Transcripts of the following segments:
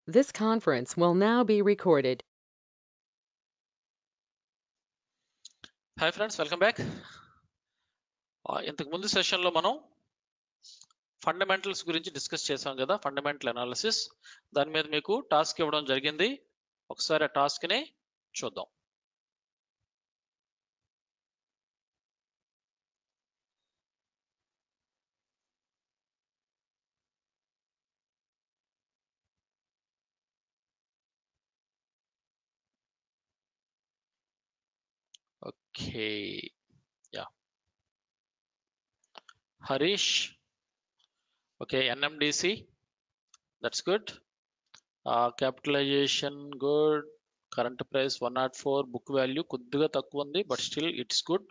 This conference will now be recorded. Hi friends welcome back ఇంతకు ముందు సెషన్లో మనం ఫండమెంటల్స్ గురించి డిస్కస్ చేసాం కదా ఫండమెంటల్ అనాలిసిస్ దాని మీద మీకు టాస్క్ ఇవ్వడం జరిగింది ఒకసారి ఆ టాస్క్ని చూద్దాం okay yeah Harish okay NMDC that's good capitalization good current price one naught four book value కొద్దిగా తక్కువ ఉంది but still it's good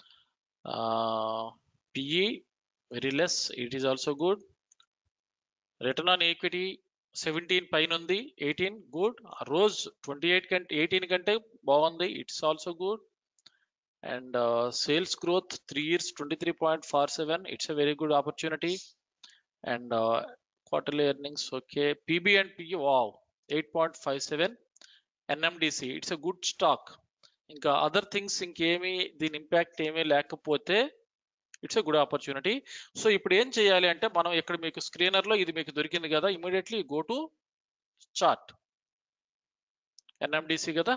PE very less it is also good return on equity seventeen పైన ఉంది ఎయిటీన్ గుడ్ రోజ్ twenty eight కంటే eighteen కంటే బాగుంది it's also good and sales growth three years twenty three point four seven it's a very good opportunity and quarterly earnings okay PB and PE wow eight point five seven NMDC it's a good stock ఇంకా other things ఇంకేమీ దీని impact ఏమీ లేకపోతే it's a good opportunity so ఇప్పుడు ఏం చేయాలి అంటే మనం ఇక్కడ మీకు స్క్రీనర్లో ఇది మీకు దొరికింది కదా immediately go to chart NMDC కదా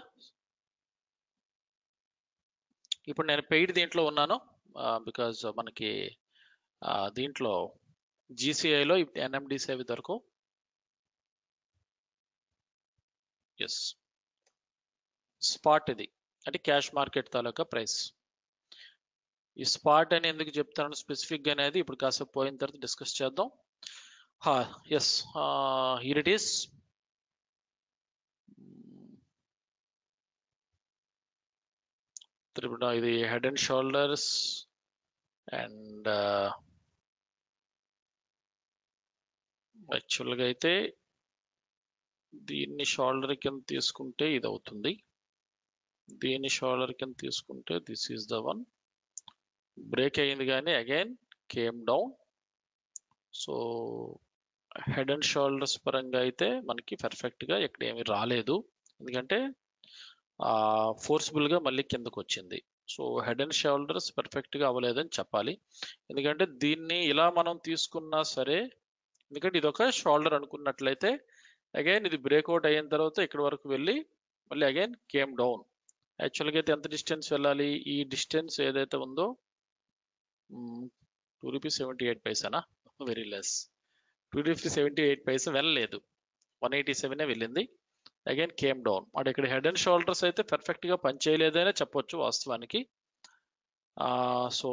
ఇప్పుడు నేను పెయిడ్ దీంట్లో ఉన్నాను బికాజ్ మనకి దీంట్లో జీసీఐలో ఎన్ఎండిసి అవి దొరకవు ఎస్ స్పాట్ ఇది అంటే క్యాష్ మార్కెట్ తాలూకా ప్రైస్ ఈ స్పాట్ అని ఎందుకు చెప్తాను స్పెసిఫిక్గా అనేది ఇప్పుడు కాసేపు పోయిన తర్వాత డిస్కస్ చేద్దాం yes here it is Tripura ఇది హెడ్ అండ్ షోల్డర్స్ అండ్ యాక్చువల్గా అయితే దీన్ని షోల్డర్ కింద తీసుకుంటే ఇది అవుతుంది దీన్ని షోల్డర్ కింద తీసుకుంటే this is the one break అయింది కానీ again came down so head and shoulders పరంగా అయితే మనకి పర్ఫెక్ట్గా ఇక్కడ ఏమి రాలేదు ఎందుకంటే ఫోర్స్ఫుల్గా మళ్ళీ కిందకు వచ్చింది సో హెడ్ అండ్ షోల్డర్స్ పర్ఫెక్ట్గా అవ్వలేదని చెప్పాలి ఎందుకంటే దీన్ని ఇలా మనం తీసుకున్నా సరే ఎందుకంటే ఇది ఒక షోల్డర్ అనుకున్నట్లయితే అగైన్ ఇది బ్రేక్అవుట్ అయిన తర్వాత ఇక్కడ వరకు వెళ్ళి మళ్ళీ అగైన్ కేమ్ డౌన్ యాక్చువల్గా అయితే ఎంత డిస్టెన్స్ వెళ్ళాలి ఈ డిస్టెన్స్ ఏదైతే ఉందో టూ రూపీస్ సెవెంటీ ఎయిట్ పైసానా very less two rupees seventy eight paisa వెళ్ళలేదు వన్ ఎయిటీ సెవెనే వెళ్ళింది అగైన్ కేమ్ డౌన్ వాడు ఇక్కడ హెడ్ అండ్ షోల్డర్స్ అయితే పర్ఫెక్ట్గా పనిచేయలేదనే చెప్పొచ్చు వాస్తవానికి సో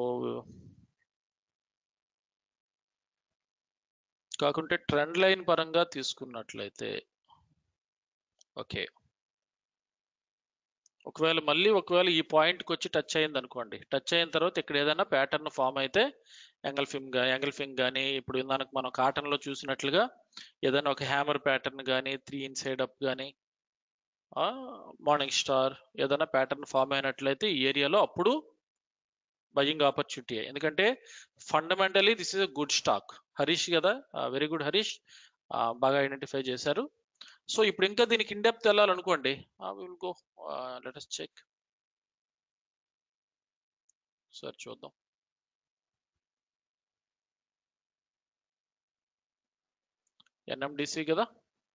కాకుంటే ట్రెండ్ లైన్ పరంగా తీసుకున్నట్లయితే ఓకే ఒకవేళ మళ్ళీ ఒకవేళ ఈ పాయింట్కి వచ్చి టచ్ అయింది అనుకోండి టచ్ అయిన తర్వాత ఇక్కడ ఏదైనా ప్యాటర్న్ ఫామ్ అయితే యాంగల్ ఫిమ్ గా యాంగల్ ఫింగ్ కానీ ఇప్పుడు ఇందాక మనం కాటన్లో చూసినట్లుగా ఏదైనా ఒక హ్యామర్ ప్యాటర్న్ కానీ త్రీ ఇన్ సైడ్ అప్ కానీ మార్నింగ్ స్టార్ ఏదైనా ప్యాటర్న్ ఫామ్ అయినట్లయితే ఈ ఏరియాలో అప్పుడు బయింగ్ ఆపర్చునిటీ ఎందుకంటే fundamentally this is a good stock Harish కదా వెరీ గుడ్ హరీష్ బాగా ఐడెంటిఫై చేశారు సో ఇప్పుడు ఇంకా దీనికి ఇండెప్త్ వెళ్ళాలనుకోండి will go let us check sir చూద్దాం ఎన్ఎండిసి కదా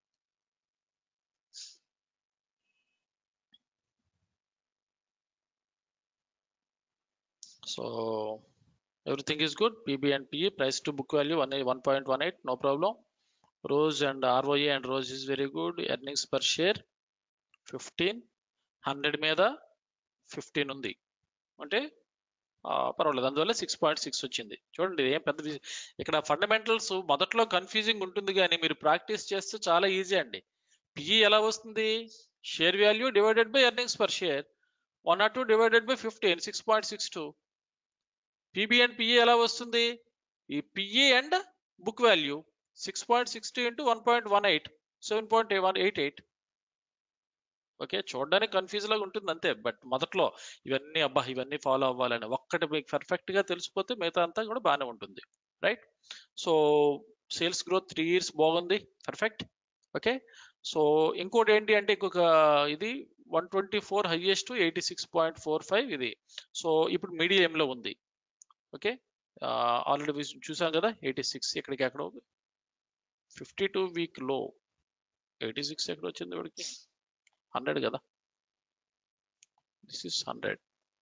so everything is good pb and pe price to book value 1.18 no problem rose and roa and rose is very good earnings per share 15 100 మీద fifteen ఉంది అంటే పర్వాలేదు అందువల్ల six point six వచ్చింది చూడండి ఏం పెద్ద ఇక్కడ ఫండమెంటల్స్ మొదట్లో కన్ఫ్యూజింగ్ ఉంటుంది కానీ మీరు ప్రాక్టీస్ చేస్తే చాలా ఈజీ అండి పిఈ ఎలా వస్తుంది share value divided by earnings per share one naught two divided by fifteen six point six two PB and PE ఎలా వస్తుంది ఈ PE and book value six point six two into one point one eight seven point one eight eight okay చూడడానికి confuse లాగా ఉంటుంది అంతే but మొదట్లో ఇవన్నీ అబ్బా ఇవన్నీ ఫాలో అవ్వాలని ఒక్కటి మీకు పర్ఫెక్ట్ గా తెలిసిపోతే మిగతా అంతా కూడా బాగానే ఉంటుంది right so sales growth three years బాగుంది పర్ఫెక్ట్ ఓకే సో ఇంకోటి ఏంటి అంటే ఇంకొక ఇది one twenty four highest eighty six point four five ఇది సో ఇప్పుడు మీడియంలో ఉంది ఓకే ఆల్రెడీ చూసాం కదా ఎయిటీ సిక్స్ ఎక్కడికి ఎక్కడ ఫిఫ్టీ టూ వీక్ లో ఎయిటీ సిక్స్ ఎక్కడ వచ్చింది ఇప్పటికి హండ్రెడ్ కదా this is hundred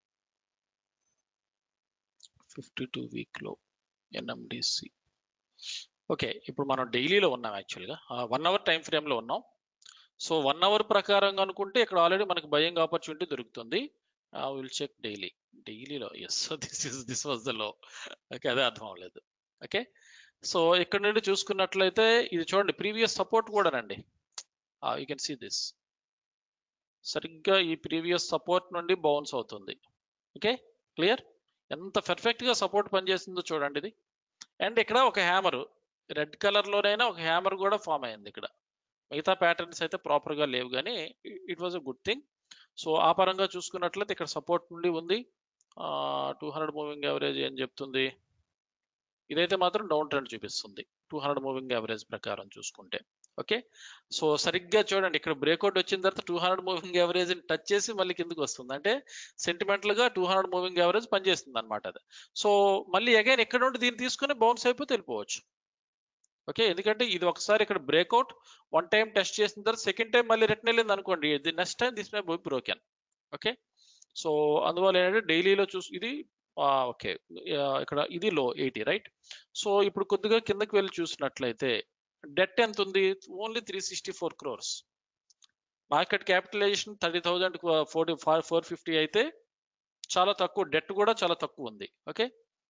fifty two week లో ఎన్ఎండిసి ఓకే ఇప్పుడు మనం డైలీలో ఉన్నాం యాక్చువల్గా వన్ అవర్ టైం ఫ్రేమ్లో ఉన్నాం సో వన్ అవర్ ప్రకారంగా అనుకుంటే ఇక్కడ ఆల్రెడీ మనకి బయింగ్ ఆపర్చునిటీ దొరుకుతుంది విల్ చెక్ డైలీ డైలీలో yes this is this was the low okay అదే అర్థం అవ్వలేదు ఓకే సో ఇక్కడ నుండి చూసుకున్నట్లయితే ఇది చూడండి ప్రీవియస్ సపోర్ట్ కూడానండి యూ కెన్ సీ దిస్ సరిగ్గా ఈ ప్రీవియస్ సపోర్ట్ నుండి బౌన్స్ అవుతుంది ఓకే క్లియర్ ఎంత పర్ఫెక్ట్ గా సపోర్ట్ పనిచేస్తుందో చూడండి ఇది అండ్ ఇక్కడ ఒక హ్యామర్ రెడ్ కలర్ లోనైనా ఒక హ్యామర్ కూడా ఫామ్ అయింది ఇక్కడ మిగతా ప్యాటర్న్స్ అయితే ప్రాపర్ గా లేవు కానీ it was a good thing so ఆ పరంగా చూసుకున్నట్లయితే ఇక్కడ సపోర్ట్ నుండి ఉంది టూ హండ్రెడ్ మూవింగ్ యావరేజ్ ఏం చెప్తుంది ఇదైతే మాత్రం డౌన్ ట్రెండ్ చూపిస్తుంది టూ హండ్రెడ్ మూవింగ్ యావరేజ్ ప్రకారం చూసుకుంటే ఓకే సో సరిగ్గా చూడండి ఇక్కడ బ్రేక్అవుట్ వచ్చిన తర్వాత two hundred moving average touch చేసి మళ్ళీ కిందకి వస్తుంది అంటే సెంటిమెంటల్ గా టూ హండ్రెడ్ మూవింగ్ యావరేజ్ పనిచేస్తుంది అనమాట అది సో మళ్ళీ అగైన్ ఎక్కడ నుండి దీన్ని తీసుకుని బౌన్స్ అయిపోతే వెళ్ళిపోవచ్చు ఓకే ఎందుకంటే ఇది ఒకసారి ఇక్కడ బ్రేక్అవుట్ వన్ టైం టెస్ట్ చేసిన తర్వాత సెకండ్ టైం మళ్ళీ రిటర్న్ వెళ్ళింది అనుకోండి the next time this may by broken okay so అందువల్ల ఏంటంటే డైలీలో చూసి ఇది ఓకే ఇక్కడ ఇది లో ఎయిటీ రైట్ సో ఇప్పుడు కొద్దిగా కిందకి వెళ్ళి చూసినట్లయితే డెట్ ఎంత ఉంది only three sixty four crores market capitalization thirty thousand forty four fifty అయితే చాలా తక్కువ డెట్ కూడా చాలా తక్కువ ఉంది ఓకే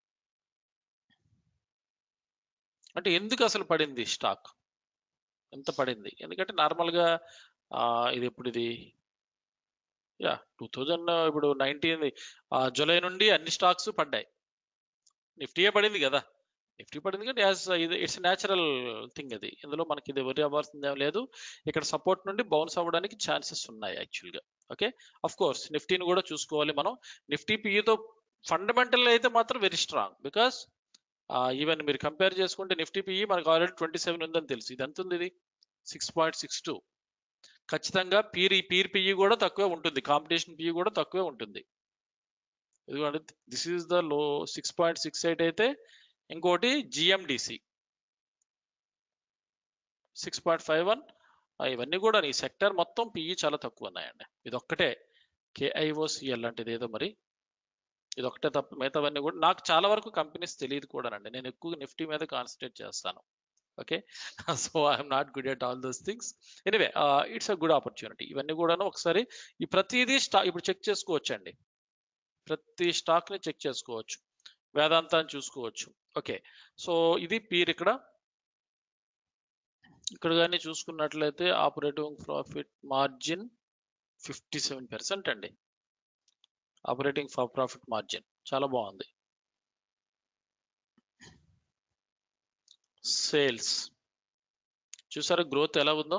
అంటే ఎందుకు అసలు పడింది స్టాక్ ఎంత పడింది ఎందుకంటే నార్మల్గా ఇది ఎప్పుడు ఇది యా టూ థౌజండ్ ఇప్పుడు నైన్టీన్ జూలై నుండి అన్ని స్టాక్స్ పడ్డాయి నిఫ్టీయే పడింది కదా నిఫ్టీ పడింది కానీ యాజ్ ఇది ఇట్స్ న్యాచురల్ థింగ్ అది ఇందులో మనకి ఇది వరి అవ్వాల్సింది ఏం లేదు ఇక్కడ సపోర్ట్ నుండి బౌన్స్ అవ్వడానికి ఛాన్సెస్ ఉన్నాయి యాక్చువల్గా ఓకే అఫ్ కోర్స్ నిఫ్టీని కూడా చూసుకోవాలి మనం నిఫ్టీ పిఈతో ఫండమెంటల్ అయితే మాత్రం వెరీ స్ట్రాంగ్ బికాస్ ఈవెన్ మీరు కంపేర్ చేసుకుంటే నిఫ్టీ పిఈ మనకు ఆల్రెడీ ట్వంటీ సెవెన్ ఉందని తెలుసు ఇది ఎంత ఉంది ఇది సిక్స్ పాయింట్ సిక్స్ టూ ఖచ్చితంగా పీర్ పీర్ పిఈ కూడా తక్కువే ఉంటుంది కాంపిటీషన్ పిఈ కూడా తక్కువే ఉంటుంది ఎందుకంటే this is the low six point six eight అయితే ఇంకోటి GMDC six point five one ఇవన్నీ కూడా ఈ సెక్టర్ మొత్తం పిఈ చాలా తక్కువ ఉన్నాయండి ఇది ఒక్కటే కేఐఓసిఎల్ లాంటిది ఏదో మరి ఇది ఒకటే తప్ప మిగతావన్నీ కూడా నాకు చాలా వరకు కంపెనీస్ తెలియదు కూడానండి నేను ఎక్కువ నిఫ్టీ మీద కాన్సన్ట్రేట్ చేస్తాను okay so I'm not good at all those things anyway it's a good opportunity ఇవన్నీ కూడాను ఒకసారి ఈ ప్రతిదీ స్టా ఇప్పుడు చెక్ చేసుకోవచ్చు అండి ప్రతి స్టాక్ ని చెక్ చేసుకోవచ్చు వేదాంతాన్ని చూసుకోవచ్చు ఓకే సో ఇది పీర్ ఇక్కడ ఇక్కడ కానీ చూసుకున్నట్లయితే operating profit margin fifty seven percent అండి ఆపరేటింగ్ ప్రాఫిట్ మార్జిన్ చాలా బాగుంది సేల్స్ చూసారా గ్రోత్ ఎలా ఉందో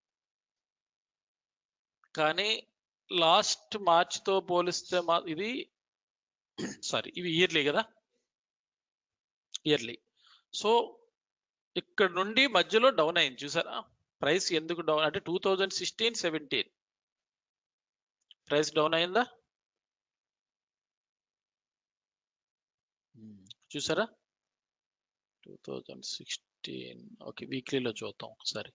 కానీ లాస్ట్ మార్చ్ తో పోలిస్తే మా ఇది సారీ ఇవి ఇయర్లీ కదా ఇయర్లీ సో ఇక్కడ నుండి మధ్యలో డౌన్ అయింది చూసారా ప్రైస్ ఎందుకు డౌన్ అంటే two thousand sixteen seventeen price down అయిందా చూసారా టూ థౌజండ్ సిక్స్టీన్ ఓకే వీక్లీలో చూద్దాం ఒకసారి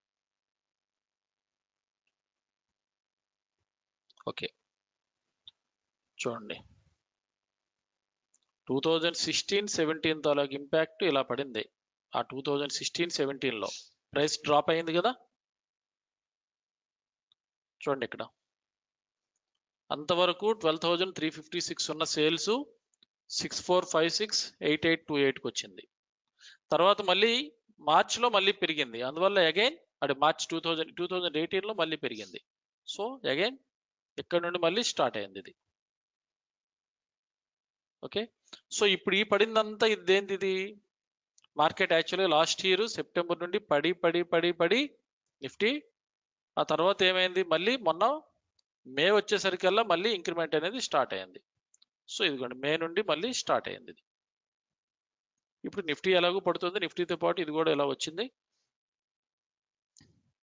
ఓకే చూడండి టూ థౌజండ్ సిక్స్టీన్ సెవెంటీన్ తాలూకు ఇంపాక్ట్ ఇలా పడింది ఆ టూ థౌజండ్ సిక్స్టీన్ సెవెంటీన్లో ప్రైస్ డ్రాప్ అయింది కదా చూడండి ఇక్కడ అంతవరకు twelve thousand three fifty six ఉన్న sales six four five six eight eight two ఎయిట్కి వచ్చింది తర్వాత మళ్ళీ మార్చ్లో మళ్ళీ పెరిగింది అందువల్ల అగైన్ అంటే March two thousand two thousand ఎయిటీన్లో మళ్ళీ పెరిగింది సో అగైన్ ఇక్కడ నుండి మళ్ళీ స్టార్ట్ అయింది ఇది ఓకే సో ఇప్పుడు ఈ పడిందంతా ఇదేంటి ఇది మార్కెట్ యాక్చువల్గా లాస్ట్ ఇయర్ సెప్టెంబర్ నుండి పడి పడి పడి పడి నిఫ్టీ ఆ తర్వాత ఏమైంది మళ్ళీ మొన్న మే వచ్చేసరికల్లా మళ్ళీ ఇంక్రిమెంట్ అనేది స్టార్ట్ అయింది సో ఇదిగోండి మే నుండి మళ్ళీ స్టార్ట్ అయింది ఇది ఇప్పుడు నిఫ్టీ ఎలాగో పడుతుంది నిఫ్టీతో పాటు ఇది కూడా ఎలా వచ్చింది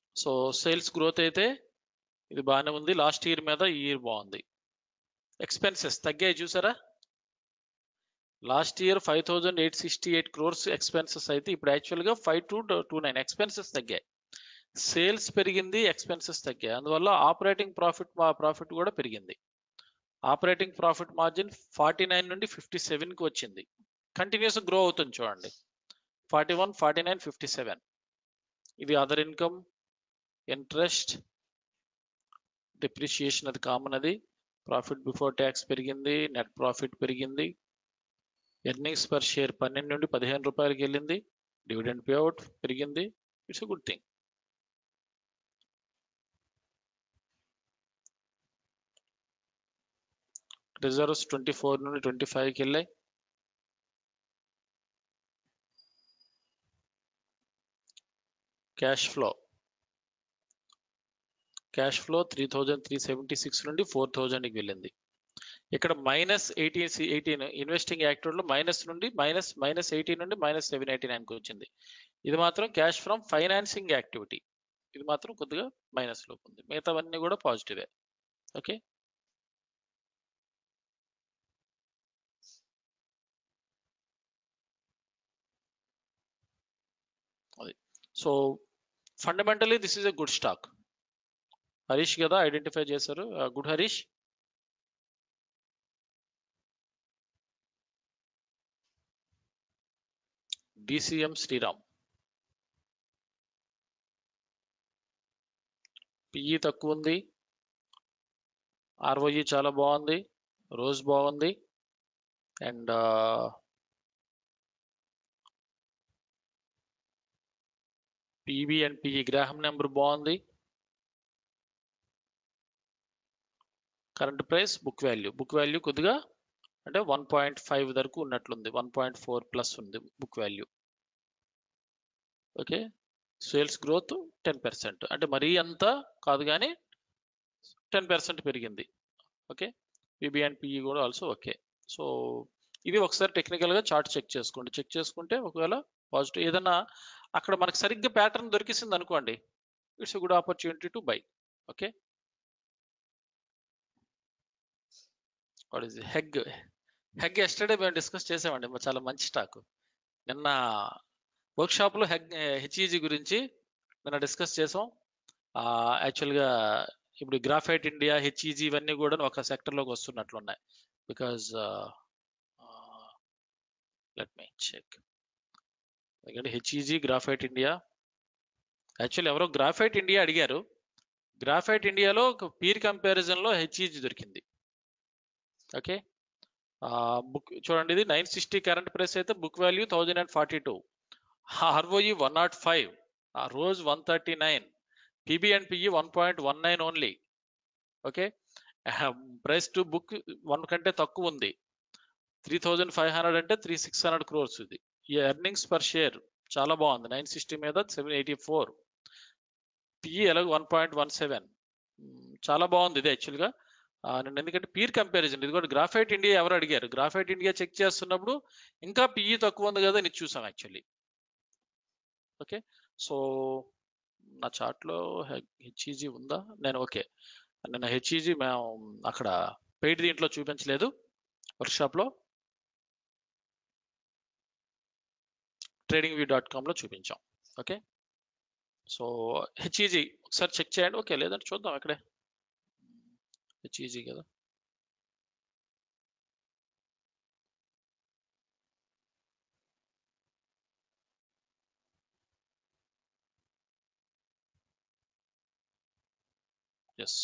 సో సేల్స్ గ్రోత్ అయితే ఇది బాగానే ఉంది లాస్ట్ ఇయర్ మీద ఈ ఇయర్ బాగుంది ఎక్స్పెన్సెస్ తగ్గాయి చూసారా last year five thousand eight sixty eight crores expenses అయితే ఇప్పుడు యాక్చువల్గా five two two nine expenses తగ్గాయి సేల్స్ పెరిగింది ఎక్స్పెన్సెస్ తగ్గాయి అందువల్ల ఆపరేటింగ్ ప్రాఫిట్ ప్రాఫిట్ కూడా పెరిగింది operating profit margin forty nine నుండి ఫిఫ్టీ సెవెన్కి వచ్చింది కంటిన్యూస్ గ్రో అవుతుంది చూడండి forty one forty nine fifty seven ఇది అదర్ ఇన్కమ్ ఇంట్రెస్ట్ డిప్రిషియేషన్ అది కామన్ అది ప్రాఫిట్ బిఫోర్ ట్యాక్స్ పెరిగింది నెట్ ప్రాఫిట్ పెరిగింది ఎర్నింగ్స్ పర్ షేర్ పన్నెండు నుండి పదిహేను రూపాయలకి వెళ్ళింది డివిడెండ్ పేఅవుట్ పెరిగింది it's good thing reserves twenty four నుండి ట్వంటీ ఫైవ్కి వెళ్ళాయి cash flow cash flow three thousand three seventy six నుండి ఫోర్ థౌజండ్కి వెళ్ళింది ఇక్కడ మైనస్ ఎయిటీన్ ఎయిటీన్ ఇన్వెస్టింగ్ యాక్టివ్లో మైనస్ నుండి మైనస్ మైనస్ ఎయిటీన్ నుండి మైనస్ సెవెన్ ఎయిటీ నైన్కి వచ్చింది ఇది మాత్రం క్యాష్ ఫ్రమ్ ఫైనాన్సింగ్ యాక్టివిటీ ఇది మాత్రం కొద్దిగా మైనస్ లోకి ఉంది మిగతావన్నీ కూడా పాజిటివే ఓకే అది so fundamentally this is a good stock Harish కదా ఐడెంటిఫై చేశారు good Harish DCM Shriram PE తక్కువ ఉంది ఆర్ఓఈ చాలా బాగుంది రోజ్ బాగుంది and PB and PE Graham number బాగుంది current price book value book value కొద్దిగా అంటే వన్ పాయింట్ ఫైవ్ వరకు ఉన్నట్లుంది వన్ పాయింట్ ఫోర్ ప్లస్ ఉంది book value okay sales growth ten percent అంటే మరీ అంత కాదు కానీ టెన్ పర్సెంట్ పెరిగింది ఓకే పీబీ అండ్ పిఈ కూడా ఆల్సో ఓకే సో ఇది ఒకసారి టెక్నికల్గా చార్ట్ చెక్ చేసుకోండి చెక్ చేసుకుంటే ఒకవేళ పాజిటివ్ ఏదైనా అక్కడ మనకు సరిగ్గా ప్యాటర్న్ దొరికిసింది అనుకోండి it's good opportunity to buy okay what is HEG HEG yesterday మేము డిస్కస్ చేసామండి మ- చాలా మంచి స్టాక్ నిన్న వర్క్షాప్లో హెగ్ హెచ్ఈజీ గురించి నిన్న డిస్కస్ చేసాం యాక్చువల్గా ఇప్పుడు గ్రాఫైట్ ఇండియా హెచ్ఈజీ ఇవన్నీ కూడా ఒక సెక్టర్లోకి వస్తున్నట్లున్నాయి బికాజ్ లెట్ మీ చెక్ ఎందుకంటే హెచ్ఈజీ గ్రాఫైట్ ఇండియా యాక్చువల్లీ ఎవరో గ్రాఫైట్ ఇండియా అడిగారు గ్రాఫైట్ ఇండియాలో ఒక పీర్ కంపారిజన్లో హెచ్ఈజీ దొరికింది ఓకే బుక్ చూడండి ఇది నైన్ సిక్స్టీ కరెంట్ ప్రైస్ అయితే book value thousand and forty two ROE one naught five ఆ రోజు one thirty nine PB and PE one point one nine only okay price to book one కంటే తక్కువ ఉంది three thousand five hundred అంటే three six hundred crores ఇది ఈ earnings per share చాలా బాగుంది నైన్ సిక్స్టీ మీద సెవెన్ ఎయిటీ ఫోర్ పిఈ ఎలాగ వన్ పాయింట్ వన్ సెవెన్ చాలా బాగుంది ఇది యాక్చువల్గా నేను ఎందుకంటే పీర్ కంపారిజన్ ఇది కూడా గ్రాఫైట్ ఇండియా ఎవరు అడిగారు గ్రాఫైట్ ఇండియా చెక్ చేస్తున్నప్పుడు ఇంకా పిఈ తక్కువ ఉంది కదా అని చూసాం యాక్చువల్లీ ఓకే సో నా చార్ట్లో హెచ్ఈజీ ఉందా నేను ఓకే నిన్న హెచ్ఈజీ మేము అక్కడ పెయిడ్ దీంట్లో చూపించలేదు వర్క్షాప్లో ట్రేడింగ్ వ్యూ డాట్ కామ్లో చూపించాం ఓకే సో హెచ్ఈజీ ఒకసారి చెక్ చేయండి ఓకే లేదంటే చూద్దాం ఇక్కడే హెచ్ఈజీ కదా ఎస్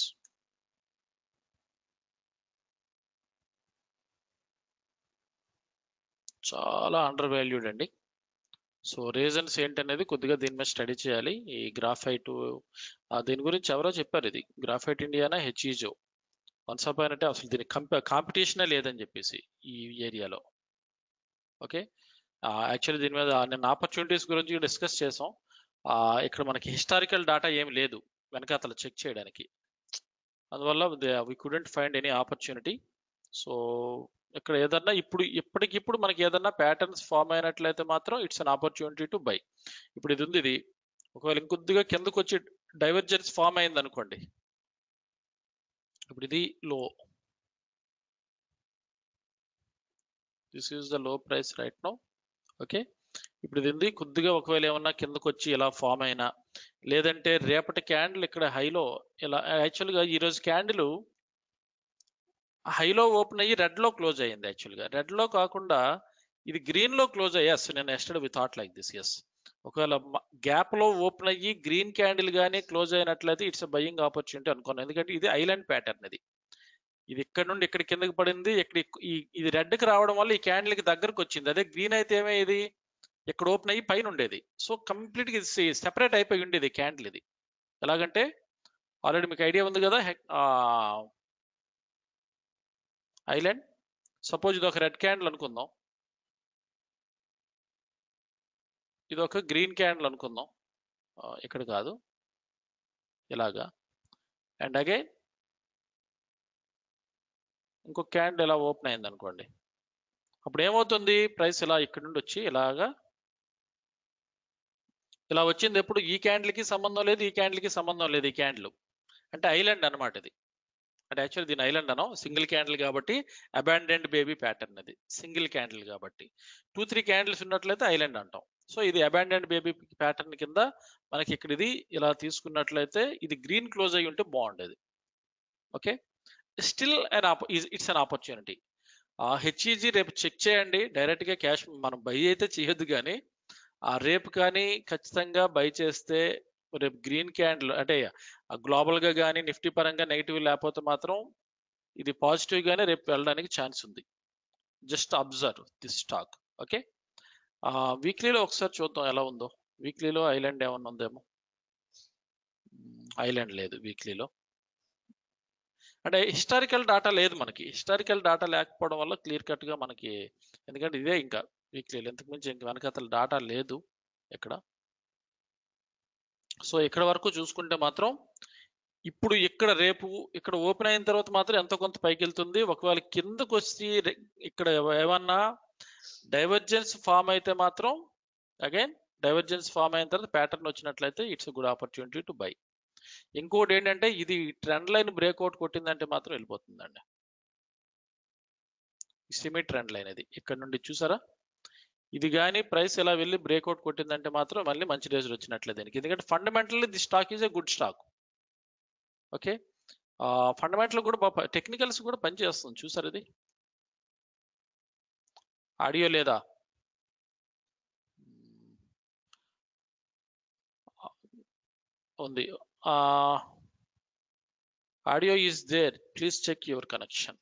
చాలా అండర్ వాల్యూడ్ అండి సో రీజన్స్ ఏంటనేది కొద్దిగా దీని మీద స్టడీ చేయాలి ఈ గ్రాఫైట్ దీని గురించి ఎవరో చెప్పారు ఇది గ్రాఫైట్ ఇండియానా హెచ్ఈజో వన్స్ అపాన్ అంటే అసలు దీని కంప కాంపిటీషనే లేదని చెప్పేసి ఈ ఏరియాలో ఓకే యాక్చువల్లీ దీని మీద నేను ఆపర్చునిటీస్ గురించి డిస్కస్ చేసాం ఆ, ఇక్కడ మనకి హిస్టారికల్ డేటా ఏం లేదు వెనక అతను చెక్ చేయడానికి అందువల్ల we couldn't find any opportunity so ఇక్కడ ఏదన్నా ఇప్పుడు ఇప్పటికిప్పుడు మనకి ఏదన్నా ప్యాటర్న్స్ ఫామ్ అయినట్లయితే మాత్రం it's an opportunity to buy ఇప్పుడు ఇది ఉంది ఇది ఒకవేళ ఇంకొద్దిగా కిందకు వచ్చి డైవర్జెన్స్ ఫామ్ అయింది అనుకోండి ఇప్పుడు ఇది low this is the low price right no okay ఇప్పుడు ఇది ఉంది కొద్దిగా ఒకవేళ ఏమన్నా కిందకు వచ్చి ఇలా ఫామ్ అయినా లేదంటే రేపటి క్యాండిల్ ఇక్కడ హైలో ఇలా యాక్చువల్గా ఈరోజు క్యాండిల్ హైలో ఓపెన్ అయ్యి రెడ్ లో క్లోజ్ అయ్యింది యాక్చువల్గా రెడ్ లో కాకుండా ఇది గ్రీన్ లో క్లోజ్ అయ్యి ఎస్ నేను yesterday we thought like this yes ఒకవేళ గ్యాప్ లో ఓపెన్ అయ్యి గ్రీన్ క్యాండిల్ కానీ క్లోజ్ అయినట్లయితే ఇట్స్ బయింగ్ ఆపర్చునిటీ అనుకున్నాను ఎందుకంటే ఇది ఐలాండ్ ప్యాటర్న్ ఇది ఇది ఇక్కడ నుండి ఇక్కడ కిందకి పడింది ఇక్కడ ఈ ఇది రెడ్ కి రావడం వల్ల ఈ క్యాండిల్ కి దగ్గరకు వచ్చింది అదే గ్రీన్ అయితే ఏమయ్యేది ఇక్కడ ఓపెన్ అయ్యి పైన ఉండేది సో కంప్లీట్ గా ఇది సెపరేట్ అయిపోయి ఉండేది క్యాండిల్ ఇది ఎలాగంటే ఆల్రెడీ మీకు ఐడియా ఉంది కదా ఐలాండ్ సపోజ్ ఇది ఒక రెడ్ క్యాండిల్ అనుకుందాం ఇది ఒక గ్రీన్ క్యాండిల్ అనుకుందాం ఆ, ఇక్కడ కాదు ఇలాగా అండ్ అగైన్ ఇంకొక క్యాండిల్ ఇలా ఓపెన్ అయింది అనుకోండి అప్పుడు ఏమవుతుంది ప్రైస్ ఇలా ఇక్కడ నుండి వచ్చి ఇలాగా ఇలా వచ్చింది ఎప్పుడు ఈ క్యాండిల్కి సంబంధం లేదు ఈ క్యాండిల్కి సంబంధం లేదు ఈ క్యాండిల్ అంటే ఐలాండ్ అన్నమాట ఇది అంటే యాక్చువల్లీ దీని ఐలాండ్ అనో సింగిల్ క్యాండిల్ కాబట్టి అబాండెంట్ బేబీ ప్యాటర్న్ అది సింగిల్ క్యాండిల్ కాబట్టి టూ త్రీ క్యాండిల్స్ ఉన్నట్లయితే ఐలాండ్ అంటాం సో ఇది అబాండెంట్ బేబీ ప్యాటర్న్ కింద మనకి ఇక్కడ ఇది ఇలా తీసుకున్నట్లయితే ఇది గ్రీన్ క్లోజ్ అయ్యి ఉంటే బాగుండేది okay still an it's an opportunity ఆ హెచ్ఈజీ రేపు చెక్ చేయండి డైరెక్ట్ గా క్యాష్ మనం బై అయితే చేయొద్దు కానీ ఆ రేపు కానీ ఖచ్చితంగా బై చేస్తే రేపు గ్రీన్ క్యాండిల్ అంటే గ్లోబల్ గా కానీ నిఫ్టీ పరంగా నెగిటివ్ లేకపోతే మాత్రం ఇది పాజిటివ్ గానే రేపు వెళ్ళడానికి ఛాన్స్ ఉంది just observe this stock okay వీక్లీలో ఒకసారి చూద్దాం ఎలా ఉందో వీక్లీలో ఐలాండ్ ఏమన్నా ఉందేమో ఐలాండ్ లేదు వీక్లీలో అంటే హిస్టారికల్ డాటా లేదు మనకి హిస్టారికల్ డాటా లేకపోవడం వల్ల క్లియర్ కట్ గా మనకి ఎందుకంటే ఇదే ఇంకా వీక్లీలో ఇంతకు మించి ఇంక వెనకాతల డాటా లేదు ఇక్కడ సో ఇక్కడ వరకు చూసుకుంటే మాత్రం ఇప్పుడు ఇక్కడ రేపు ఇక్కడ ఓపెన్ అయిన తర్వాత మాత్రం ఎంతో కొంత పైకి వెళ్తుంది ఒకవేళ కిందకు వచ్చి రె- ఇక్కడ ఏమన్నా డైవర్జెన్స్ ఫామ్ అయితే మాత్రం అగైన్ డైవర్జెన్స్ ఫామ్ అయిన తర్వాత ప్యాటర్న్ వచ్చినట్లయితే it's good opportunity to buy ఇంకోటి ఏంటంటే ఇది ట్రెండ్ లైన్ బ్రేక్అవుట్ కొట్టిందంటే మాత్రం వెళ్ళిపోతుందండి సిమి ట్రెండ్ లైన్ ఇది ఇక్కడ నుండి చూసారా ఇది కానీ ప్రైస్ ఇలా వెళ్ళి బ్రేక్అవుట్ కొట్టిందంటే మాత్రం మళ్ళీ మంచి రోజులు వచ్చినట్లే దీనికి ఎందుకంటే fundamentally the stock is a good stock okay fundamental కూడా బాగా టెక్నికల్స్ కూడా పనిచేస్తుంది చూసారు ఇది ఆడియో లేదా ఉంది audio is there please check your connection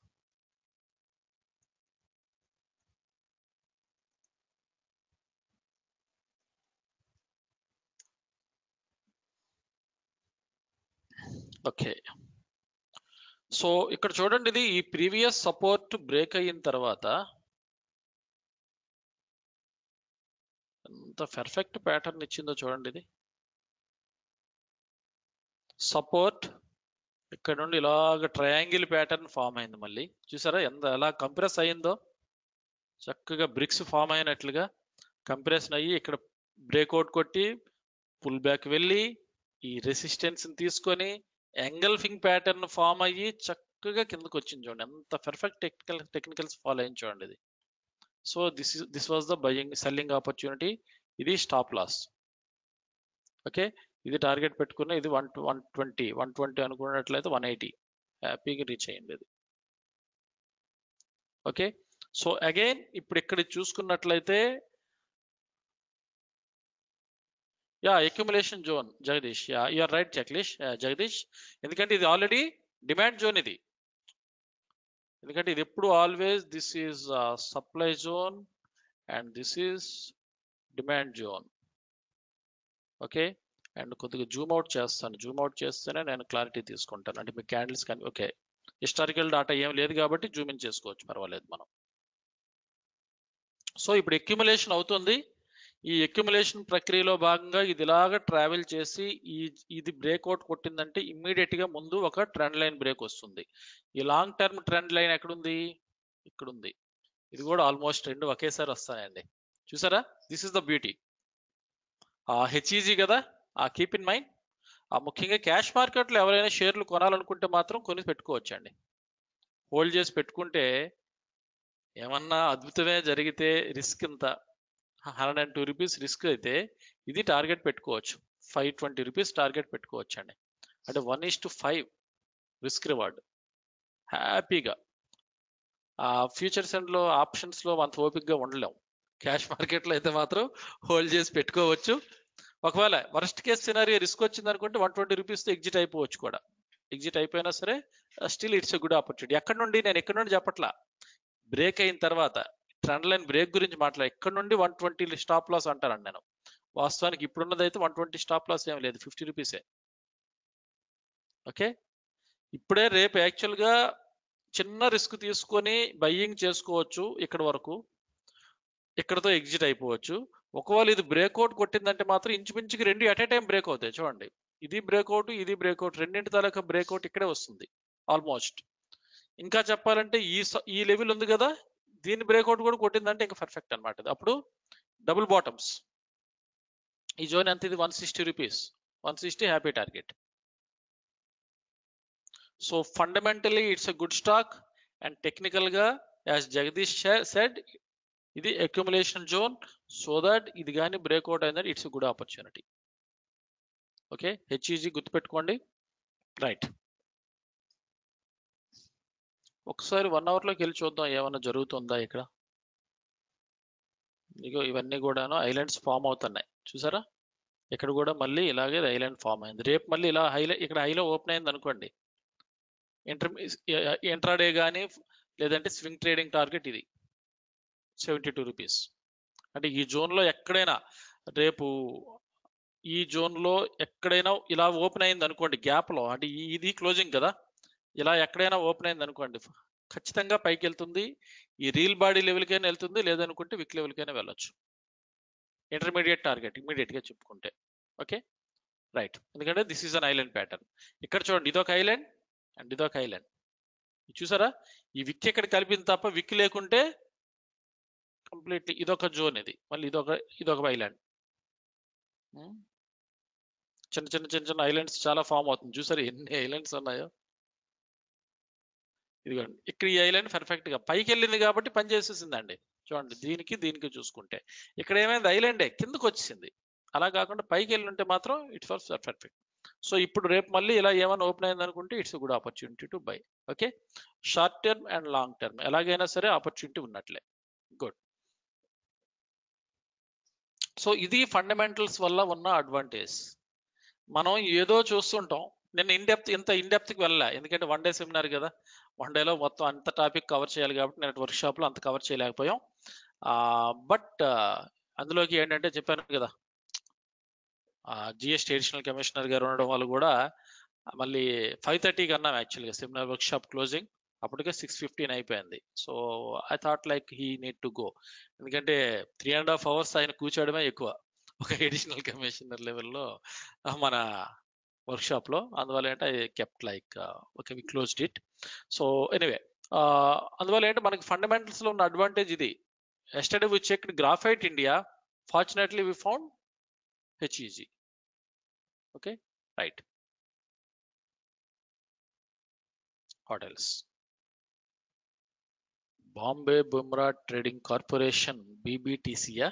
okay so ఇక్కడ చూడండి ఇది ఈ ప్రీవియస్ సపోర్ట్ బ్రేక్ అయిన తర్వాత ఎంత పర్ఫెక్ట్ ప్యాటర్న్ ఇచ్చిందో చూడండి ఇది సపోర్ట్ ఇక్కడ నుండి ఇలాగ ట్రయాంగిల్ ప్యాటర్న్ ఫామ్ అయింది మళ్ళీ చూసారా ఎంత ఎలా కంప్రెస్ అయిందో చక్కగా బ్రిక్స్ ఫామ్ అయినట్లుగా కంప్రెషన్ అయ్యి ఇక్కడ బ్రేక్అవుట్ కొట్టి పుల్ బ్యాక్ వెళ్ళి ఈ రెసిస్టెన్స్ తీసుకొని ఎంగల్ఫింగ్ ప్యాటర్న్ ఫామ్ అయ్యి చక్కగా కిందకు వచ్చింది చూడండి ఎంత పర్ఫెక్ట్ టెక్నికల్ టెక్నికల్స్ ఫాలో అయింది చూడండి ఇది so this is this was the buying selling opportunity ఇది స్టాప్ లాస్ ఓకే ఇది టార్గెట్ పెట్టుకున్న ఇది one one twenty one twenty అనుకున్నట్లయితే వన్ ఎయిటీ హ్యాపీగా రీచ్ అయ్యింది ఇది ఓకే సో అగైన్ ఇప్పుడు ఇక్కడ చూసుకున్నట్లయితే yeah accumulation zone Jagadish yeah you're right Jagadish Jagadish ఎందుకంటే ఇది ఆల్రెడీ డిమాండ్ జోన్ ఇది ఎందుకంటే ఇది ఎప్పుడు always this is supply zone and this is demand zone okay and కొద్దిగా జూమ్ అవుట్ చేస్తాను జూమ్ అవుట్ చేస్తేనే నేను క్లారిటీ తీసుకుంటాను అంటే మీ క్యాండిల్స్ కానీ ఓకే హిస్టారికల్ డాటా ఏం లేదు కాబట్టి జూమ్ ఇన్ చేసుకోవచ్చు పర్వాలేదు మనం సో ఇప్పుడు ఎక్యుములేషన్ అవుతుంది ఈ ఎక్యుములేషన్ ప్రక్రియలో భాగంగా ఇది ఇలాగా ట్రావెల్ చేసి ఈ ఇది బ్రేక్అవుట్ కొట్టిందంటే ఇమ్మీడియట్ గా ముందు ఒక ట్రెండ్ లైన్ బ్రేక్ వస్తుంది ఈ లాంగ్ టర్మ్ ట్రెండ్ లైన్ ఎక్కడుంది ఇక్కడ ఉంది ఇది కూడా ఆల్మోస్ట్ రెండు ఒకేసారి వస్తాయండి చూసారా this is the beauty HEG కదా కీప్ ఇన్ మైండ్ ఆ ముఖ్యంగా క్యాష్ మార్కెట్లో ఎవరైనా షేర్లు కొనాలనుకుంటే మాత్రం కొని పెట్టుకోవచ్చండి హోల్డ్ చేసి పెట్టుకుంటే ఏమన్నా అద్భుతమే జరిగితే రిస్క్ ఇంత hundred and two rupees risk అయితే ఇది టార్గెట్ పెట్టుకోవచ్చు ఫైవ్ ట్వంటీ రూపీస్ టార్గెట్ పెట్టుకోవచ్చు అండి అంటే one is to five risk reward హ్యాపీగా ఆ ఫ్యూచర్స్ అండ్లో ఆప్షన్స్లో అంత ఓపిక్గా ఉండలేం క్యాష్ మార్కెట్లో అయితే మాత్రం హోల్డ్ చేసి పెట్టుకోవచ్చు ఒకవేళ వర్స్ట్ కేస్ సినారియో రిస్క్ వచ్చింది అనుకుంటే వన్ ట్వంటీ రూపీస్తో ఎగ్జిట్ అయిపోవచ్చు కూడా ఎగ్జిట్ అయిపోయినా సరే still it's a good opportunity ఎక్కడ నుండి నేను ఎక్కడ నుండి చెప్పట్లా బ్రేక్ అయిన తర్వాత ట్రెండ్ లైన్ బ్రేక్ గురించి మాట్లాడ ఎక్కడ నుండి వన్ ట్వంటీ స్టాప్ లాస్ అంటారండి నేను వాస్తవానికి ఇప్పుడున్నది అయితే వన్ ట్వంటీ స్టాప్ లాస్ ఏం లేదు ఫిఫ్టీ రూపీసే ఓకే ఇప్పుడే రేపు యాక్చువల్గా చిన్న రిస్క్ తీసుకొని బయ్యింగ్ చేసుకోవచ్చు ఇక్కడ వరకు ఇక్కడతో ఎగ్జిట్ అయిపోవచ్చు ఒకవేళ ఇది బ్రేక్అవుట్ కొట్టిందంటే మాత్రం ఇంచుమించుకి రెండు అట్ ఏ టైం బ్రేక్ అవుతాయి చూడండి ఇది బ్రేక్అవుట్ ఇది బ్రేక్అవుట్ రెండింటి తాలూకా బ్రేక్అవుట్ ఇక్కడే వస్తుంది ఆల్మోస్ట్ ఇంకా చెప్పాలంటే ఈ స- ఈ లెవెల్ ఉంది కదా దీని బ్రేక్అవుట్ కూడా కొట్టిందంటే ఇంకా పర్ఫెక్ట్ అనమాట అప్పుడు డబుల్ బాటమ్స్ ఈ జోన్ ఎంత ఇది one sixty rupees one sixty happy target so fundamentally it's a good stock and technical గా యాజ్ జగదీష్ సెడ్ ఇది అక్యుములేషన్ జోన్ సో దట్ ఇది కానీ బ్రేక్అవుట్ అయిందంటే it's good opportunity okay HEG గుర్తుపెట్టుకోండి రైట్ ఒకసారి వన్ అవర్లోకి వెళ్ళి చూద్దాం ఏమన్నా జరుగుతుందా ఇక్కడ ఇగో ఇవన్నీ కూడాను ఐలాండ్స్ ఫామ్ అవుతున్నాయి చూసారా ఇక్కడ కూడా మళ్ళీ ఇలాగే ఐలాండ్ ఫామ్ అయింది రేపు మళ్ళీ ఇలా హైలో ఇక్కడ హైలో ఓపెన్ అయింది అనుకోండి ఇంటర్ ఇంట్రాడే కానీ లేదంటే స్వింగ్ ట్రేడింగ్ టార్గెట్ ఇది సెవెంటీ టూ రూపీస్ అంటే ఈ జోన్లో ఎక్కడైనా రేపు ఈ జోన్లో ఎక్కడైనా ఇలా ఓపెన్ అయింది అనుకోండి గ్యాప్లో అంటే ఈ- ఇది క్లోజింగ్ కదా ఇలా ఎక్కడైనా ఓపెన్ అయింది అనుకోండి ఖచ్చితంగా పైకి వెళ్తుంది ఈ రీల్ బాడీ లెవెల్కైనా వెళ్తుంది లేదనుకుంటే విక్ లెవెల్కైనా వెళ్ళొచ్చు ఇంటర్మీడియట్ టార్గెట్ గా చెప్పుకుంటే ఓకే రైట్ ఎందుకంటే this is an island pattern ఇక్కడ చూడండి ఇదొక ఐలాండ్ అండ్ ఇదొక ఐలాండ్ చూసారా ఈ విక్ ఇక్కడ కలిపింది తప్ప విక్ లేకుంటే కంప్లీట్లీ ఇదొక జోన్ ఇది మళ్ళీ ఇదొక ఇదొక ఐలాండ్ చిన్న చిన్న చిన్న చిన్న ఐలాండ్స్ చాలా ఫామ్ అవుతుంది చూసారు ఎన్ని ఐలాండ్స్ ఉన్నాయో ఇదిగోండి ఇక్కడ ఈ ఐలాండ్ పర్ఫెక్ట్ గా పైకి వెళ్ళింది కాబట్టి పని చేసేసిందండి చూడండి దీనికి దీనికి చూసుకుంటే ఇక్కడ ఏమైంది ఐలాండే కిందకు వచ్చేసింది అలా కాకుండా పైకి వెళ్ళి ఉంటే మాత్రం ఇట్స్ ఫర్ పర్ఫెక్ట్ సో ఇప్పుడు రేపు మళ్ళీ ఇలా ఏమైనా ఓపెన్ అయింది అనుకుంటే it's good opportunity to buy okay short term and long term ఎలాగైనా సరే ఆపర్చునిటీ ఉన్నట్లే గుడ్ సో ఇది ఫండమెంటల్స్ వల్ల ఉన్న అడ్వాంటేజ్ మనం ఏదో చూస్తుంటాం నేను ఇన్ డెప్త్ ఇంత ఇన్ డెప్త్కి వెళ్ళా ఎందుకంటే వన్ డే సెమినార్ కదా వన్ డేలో మొత్తం అంత టాపిక్ కవర్ చేయాలి కాబట్టి నేను వర్క్ షాప్లో అంత కవర్ చేయలేకపోయాం బట్ అందులోకి ఏంటంటే చెప్పాను కదా జిఎస్టీ అడిషనల్ కమిషనర్ గారు ఉండడం వల్ల కూడా మళ్ళీ ఫైవ్ థర్టీకి అన్నాం యాక్చువల్గా సెమినార్ వర్క్ షాప్ క్లోజింగ్ అప్పటికే సిక్స్ ఫిఫ్టీన్ అయిపోయింది so I thought like he need to go ఎందుకంటే త్రీ అండ్ హాఫ్ అవర్స్ ఆయన కూర్చోవడమే ఎక్కువ ఒక అడిషనల్ కమిషనర్ లెవెల్లో మన వర్క్ షాప్ లో అందువల్ల ఏంటంటే I kept like okay we closed it so anyway అందువల్ల ఏంటంటే మనకి ఫండమెంటల్స్ లో ఉన్న అడ్వాంటేజ్ ఇది yesterday we check graphite India fortunately we found HEG okay right hotels Bombay బుమ్రా ట్రేడింగ్ కార్పొరేషన్ బీబీటీసీయా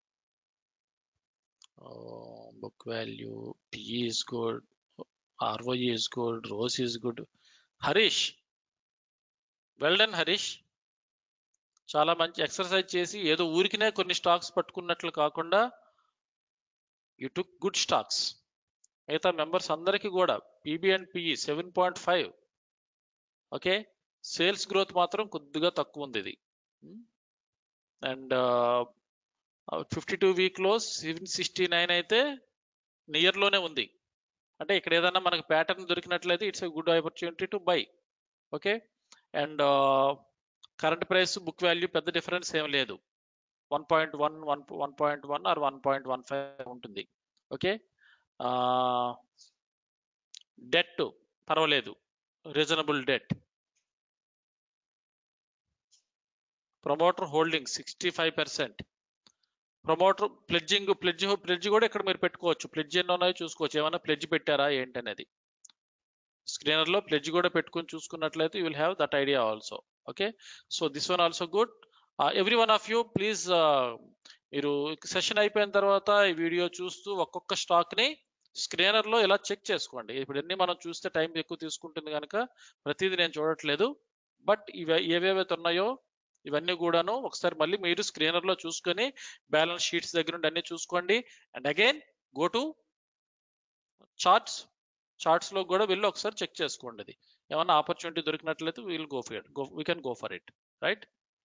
book value, PE is good, ROE is good, ROS is good. Harish well done Harish చాలా మంచి ఎక్సర్సైజ్ చేసి ఏదో ఊరికినే కొన్ని స్టాక్స్ పట్టుకున్నట్లు కాకుండా యూ టుక్ గుడ్ స్టాక్స్ మిగతా మెంబర్స్ అందరికీ కూడా PB and PE seven point five okay sales growth మాత్రం కొద్దిగా తక్కువ ఉంది ఇది అండ్ ఫిఫ్టీ టూ వీక్లో సెవెన్ సిక్స్టీ నైన్ అయితే నియర్లోనే ఉంది అంటే ఇక్కడ ఏదైనా మనకు ప్యాటర్న్ దొరికినట్లయితే it's a good opportunity to buy okay and current price book value పెద్ద డిఫరెన్స్ ఏం లేదు one point one one one point one or one point one five ఉంటుంది ఓకే డెట్ పర్వాలేదు reasonable debt promoter holding sixty five percent promoter pledging pledge pledge కూడా ఇక్కడ మీరు పెట్టుకోవచ్చు pledge ఎన్ని ఉన్నాయో చూసుకోవచ్చు ఏమైనా ప్లెడ్జ్ పెట్టారా ఏంటనేది స్క్రీనర్ లో ప్లెడ్జ్ కూడా పెట్టుకొని చూసుకున్నట్లయితే you will have that idea also okay so this one also good every one of you please మీరు సెషన్ అయిపోయిన తర్వాత ఈ వీడియో చూస్తూ ఒక్కొక్క స్టాక్ ని స్క్రీనర్ లో ఇలా చెక్ చేసుకోండి ఇప్పుడు అన్ని మనం చూస్తే టైం ఎక్కువ తీసుకుంటుంది కనుక ప్రతిదీ నేను చూడట్లేదు బట్ ఇవి ఏవేవైతే ఉన్నాయో ఇవన్నీ కూడాను ఒకసారి మళ్ళీ మీరు స్క్రీనర్ లో చూసుకొని బ్యాలెన్స్ షీట్స్ దగ్గర నుండి అన్ని చూసుకోండి and again go to charts charts లో కూడా వెళ్ళి ఒకసారి చెక్ చేసుకోండి అది ఏమన్నా ఆపర్చునిటీ దొరికినట్లయితే will go for go we can go for it right